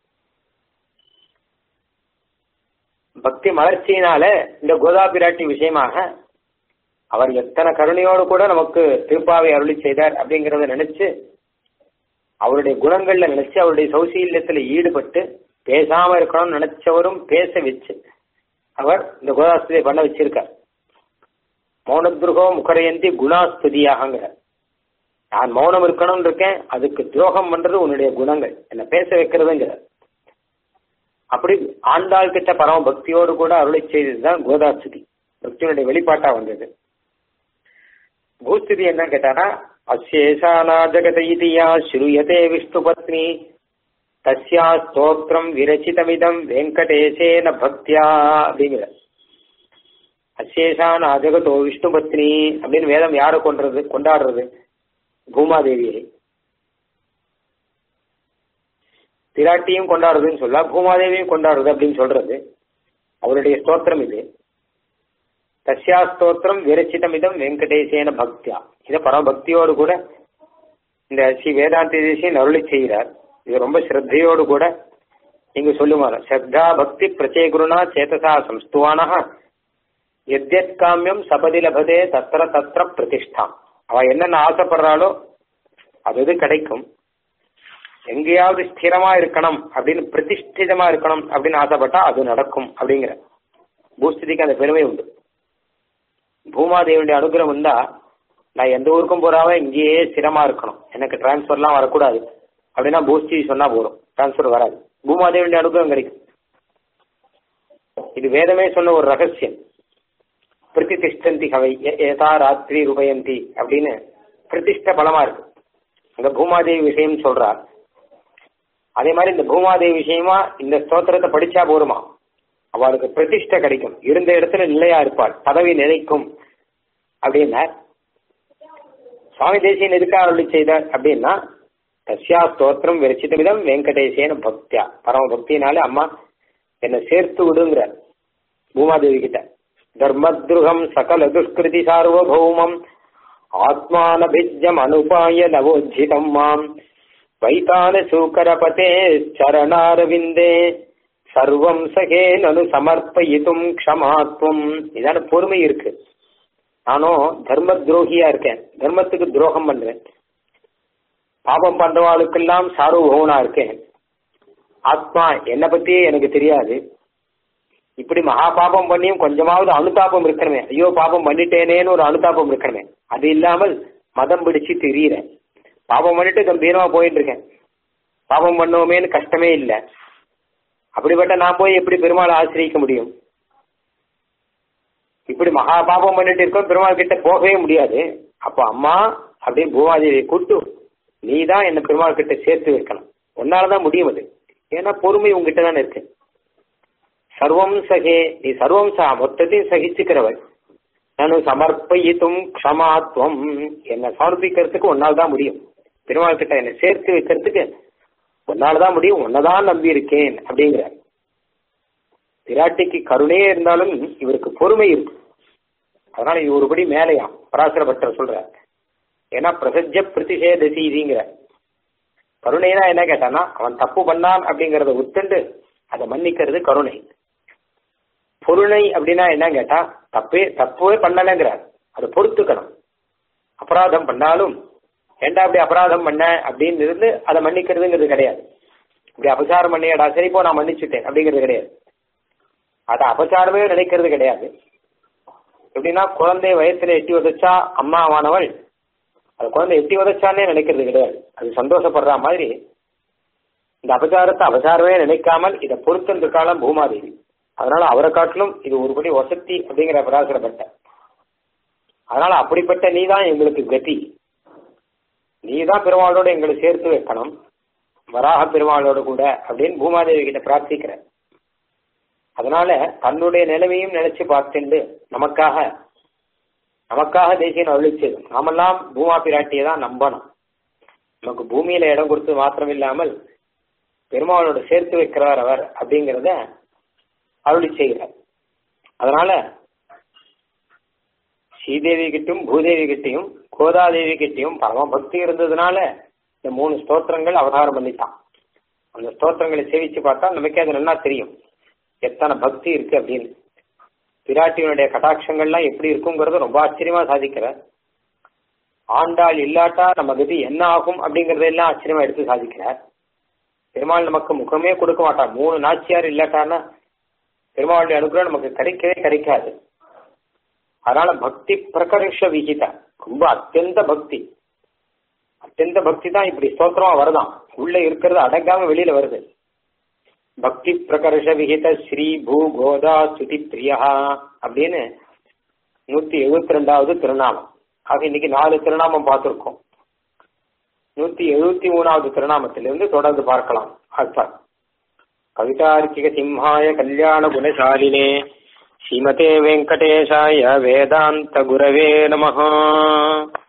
Speaker 1: பக்தி மலர்ச்சியினால இந்த கோதா பிராட்டி விஷயமாக அவர் எத்தனை கருணையோடு கூட நமக்கு திருப்பாவை அருளி செய்தார் அப்படிங்கறத நினைச்சு அவருடைய குணங்கள்ல நினைச்சு அவருடைய சௌசீல்யத்துல ஈடுபட்டு பேசாம இருக்கணும்னு நினைச்சவரும் பேச வச்சு அவர் இந்த கோதாஸ்துதியை பண்ண வச்சிருக்கார் மௌனத்ருகோ முகரையந்தி குணாஸ்துதியாகங்கிற நான் மௌனம் இருக்கணும்னு இருக்கேன் அதுக்கு துரோகம் பண்றது உன்னுடைய குணங்கள் என்ன பேச வைக்கிறதுங்கிற அப்படி ஆண்டாள் கிட்ட பரம பக்தியோடு கூட அருளை செய்ததுதான் கோதாஸ்துதி பக்தியினுடைய வெளிப்பாட்டா வந்தது பூஸ்துதி என்ன கேட்டானா அசேஷானா ஜகத இதியா ஸ்ரூயதே விஷ்ணு பத்னி தஸ்யா ஸ்தோத்திரம் விரச்சிதமிதம் வெங்கடேசேன பக்தியா அப்படிங்கிற அசேஷான அஜகதோ விஷ்ணு பத்னி அப்படின்னு வேதம் யாரை கொன்றது கொண்டாடுறது பூமாதேவியை பிராட்டியும் கொண்டாடுறதுன்னு சொல்ல பூமாதேவியும் கொண்டாடுறது அப்படின்னு சொல்றது அவருடைய ஸ்தோத்திரம் இது தஸ்யா ஸ்தோத்திரம் விரச்சிதமிதம் வெங்கடேசேன பக்தியா இதை பரமபக்தியோடு கூட இந்த ஸ்ரீ வேதாந்த தேசியன் அருளி செய்கிறார் இது ரொம்ப ஸ்ரத்தையோடு கூட இங்க சொல்லுவாங்க ஸ்ரத்தா பக்தி பிரச்சேகுருணா சேதசா சம்ஸ்துவானா எத்யத் காமியம் சபதி லபதே தத்திர தத்திர பிரதிஷ்டாம் அவ என்னென்ன ஆசைப்படுறாளோ அது எது கிடைக்கும் எங்கேயாவது ஸ்திரமா இருக்கணும் அப்படின்னு பிரதிஷ்டிதமா இருக்கணும் அப்படின்னு ஆசைப்பட்டா அது நடக்கும் அப்படிங்கிற பூஸ்திதிக்கு அந்த பெருமை உண்டு பூமாதேவியுடைய அனுகிரகம் இருந்தா நான் எந்த ஊருக்கும் போறாம இங்கேயே ஸ்திரமா இருக்கணும் எனக்கு டிரான்ஸ்ஃபர்லாம் வரக்கூடாது அப்படின்னா பூஸ்தி சொன்னா போதும் டிரான்ஸ்ஃபர் வராது பூமாதேவியுடைய அனுகிரகம் கிடைக்கும் இது வேதமே சொன்ன ஒரு ரகசியம் பிரதிஷ்டந்தி கவை ஏதா ராத்திரி ரூபயந்தி அப்படின்னு பிரதிஷ்ட பலமா இருக்கு அங்க பூமாதேவி விஷயம் சொல்றார் அதே மாதிரி இந்த பூமாதேவி விஷயமா இந்த ஸ்தோத்திரத்தை படிச்சா போருமா அவளுக்கு பிரதிஷ்ட கிடைக்கும் இருந்த இடத்துல நிலையா இருப்பாள் பதவி நிலைக்கும் அப்படின்னா சுவாமி தேசியன் எதுக்காக அருளி செய்தார் அப்படின்னா தஸ்யா ஸ்தோத்திரம் விரச்சிதமிதம் வெங்கடேசேன பக்தியா பரம பக்தினாலே அம்மா என்னை சேர்த்து விடுங்கிற பூமாதேவி கிட்ட தர்மத்ருகம் சகல துஷ்கிருதி சார்வபௌமம் ஆத்மானபிஜம் அனுபாய நவோஜிதம் மாம் வைத்தான சூக்கரபதே சரணாரவிந்தே சர்வம் சகே நனு சமர்ப்பயித்தும் க்ஷமாத்வம் இதான பொறுமை இருக்கு நானும் தர்ம துரோகியா இருக்கேன் தர்மத்துக்கு துரோகம் பண்றேன் பாபம் பண்றவாளுக்கெல்லாம் சார்வபௌனா இருக்கேன் ஆத்மா என்னை பத்தியே எனக்கு தெரியாது இப்படி மகா பாபம் பண்ணியும் கொஞ்சமாவது அனுதாபம் இருக்கணுமே ஐயோ பாபம் பண்ணிட்டேனேன்னு ஒரு அனுதாபம் இருக்கணுமே அது இல்லாமல் மதம் பிடிச்சு திரியிறேன் பாபம் பண்ணிட்டு கம்பீரமா போயிட்டு இருக்கேன் பாபம் பண்ணோமேன்னு கஷ்டமே இல்லை அப்படிப்பட்ட நான் போய் எப்படி பெருமாளை ஆசிரியிக்க முடியும் இப்படி மகா பாபம் பண்ணிட்டு இருக்கோம் பெருமாள் கிட்ட போகவே முடியாது அப்ப அம்மா அப்படின்னு பூமாதேவியை கூட்டு நீ தான் என்ன பெருமாள் கிட்ட சேர்த்து வைக்கணும் உன்னாலதான் முடியும் அது ஏன்னா பொறுமை உங்ககிட்ட தானே இருக்கு சர்வம் சகே நீ சர்வம் சா மொத்தத்தையும் சகிச்சுக்கிறவள் நான் சமர்ப்பயித்தும் க்ஷமாத்வம் என்னை சமர்ப்பிக்கிறதுக்கு உன்னால் தான் முடியும் பெருமாள் கிட்ட என்னை சேர்த்து வைக்கிறதுக்கு உன்னால் தான் முடியும் உன்னதான் நம்பி இருக்கேன் அப்படிங்கிற பிராட்டிக்கு கருணையே இருந்தாலும் இவருக்கு பொறுமை இருக்கு அதனால இது ஒருபடி மேலையா பராசர பட்டர் சொல்ற ஏன்னா பிரசஜ பிரதிஷேத செய்திங்கிற கருணைனா என்ன கேட்டானா அவன் தப்பு பண்ணான் அப்படிங்கறத உத்துண்டு அதை மன்னிக்கிறது கருணை பொருணை அப்படின்னா என்ன கேட்டா தப்பே தப்பே பண்ணலைங்கிறார் அதை பொறுத்துக்கணும் அபராதம் பண்ணாலும் ஏண்டா அப்படி அபராதம் பண்ண அப்படின்னு இருந்து அதை மன்னிக்கிறதுங்கிறது கிடையாது இப்படி அபசாரம் பண்ணியாடா சரி போ நான் மன்னிச்சுட்டேன் அப்படிங்கிறது கிடையாது அதை அபசாரமே நினைக்கிறது கிடையாது எப்படின்னா குழந்தை வயசுல எட்டி உதச்சா அம்மாவானவள் அது குழந்தை எட்டி உதச்சானே நினைக்கிறது கிடையாது அது சந்தோஷப்படுற மாதிரி இந்த அபசாரத்தை அபசாரமே நினைக்காமல் இதை பொறுத்திருந்த காலம் பூமாதேவி அதனால அவரை காட்டிலும் இது ஒருபடி வசதி அப்படிங்கிற பராசரப்பட்ட அதனால அப்படிப்பட்ட நீ தான் எங்களுக்கு கதி நீ தான் பெருமாளோட எங்களை சேர்த்து வைக்கணும் வராக பெருமாளோட கூட அப்படின்னு பூமாதேவி கிட்ட பிரார்த்திக்கிற அதனால தன்னுடைய நிலைமையும் நினைச்சு பார்த்துண்டு நமக்காக நமக்காக தேசியன் அருளிச்சது நாமெல்லாம் பூமா பிராட்டியை தான் நம்பணும் நமக்கு பூமியில இடம் கொடுத்து மாத்திரம் இல்லாமல் பெருமாளோட சேர்த்து வைக்கிறார் அவர் அப்படிங்கிறத அருளி செய்கிறார் அதனால ஸ்ரீதேவி கிட்டும் பூதேவி கிட்டையும் கோதாதேவி கிட்டையும் பரம பக்தி இருந்ததுனால இந்த மூணு ஸ்தோத்திரங்கள் அவதாரம் பண்ணிட்டான் அந்த ஸ்தோத்திரங்களை சேவிச்சு பார்த்தா நமக்கே அது நல்லா தெரியும் எத்தனை பக்தி இருக்கு அப்படின்னு பிராட்டியினுடைய கட்டாட்சங்கள்லாம் எப்படி இருக்குங்கிறத ரொம்ப ஆச்சரியமா சாதிக்கிற ஆண்டாள் இல்லாட்டா நம்ம கதி என்ன ஆகும் அப்படிங்கறதெல்லாம் ஆச்சரியமா எடுத்து சாதிக்கிறார் பெருமாள் நமக்கு முகமே கொடுக்க மாட்டான் மூணு நாச்சியார் இல்லாட்டான்னா பெருமாளுடைய அனுகிரகம் நமக்கு கிடைக்கவே கிடைக்காது அதனால பக்தி பிரகர்ஷ விகிதா ரொம்ப அத்தியந்த பக்தி அத்தியந்த பக்தி தான் இப்படி ஸ்தோத்திரமா வருதான் உள்ள இருக்கிறது அடங்காம வெளியில வருது பக்தி பிரகர்ஷ விகித ஸ்ரீ பூ கோதா சுதி பிரியா அப்படின்னு நூத்தி எழுபத்தி ரெண்டாவது திருநாமம் ஆக இன்னைக்கு நாலு திருநாமம் பார்த்திருக்கோம் நூத்தி எழுபத்தி மூணாவது திருநாமத்திலிருந்து தொடர்ந்து பார்க்கலாம் அர்த்தம் கவிதார்க்கிக சிம்ஹாய கல்யாண குணசாலினே ஸ்ரீமதே வெங்கடேஷாய வேதாந்த குரவே நமஹ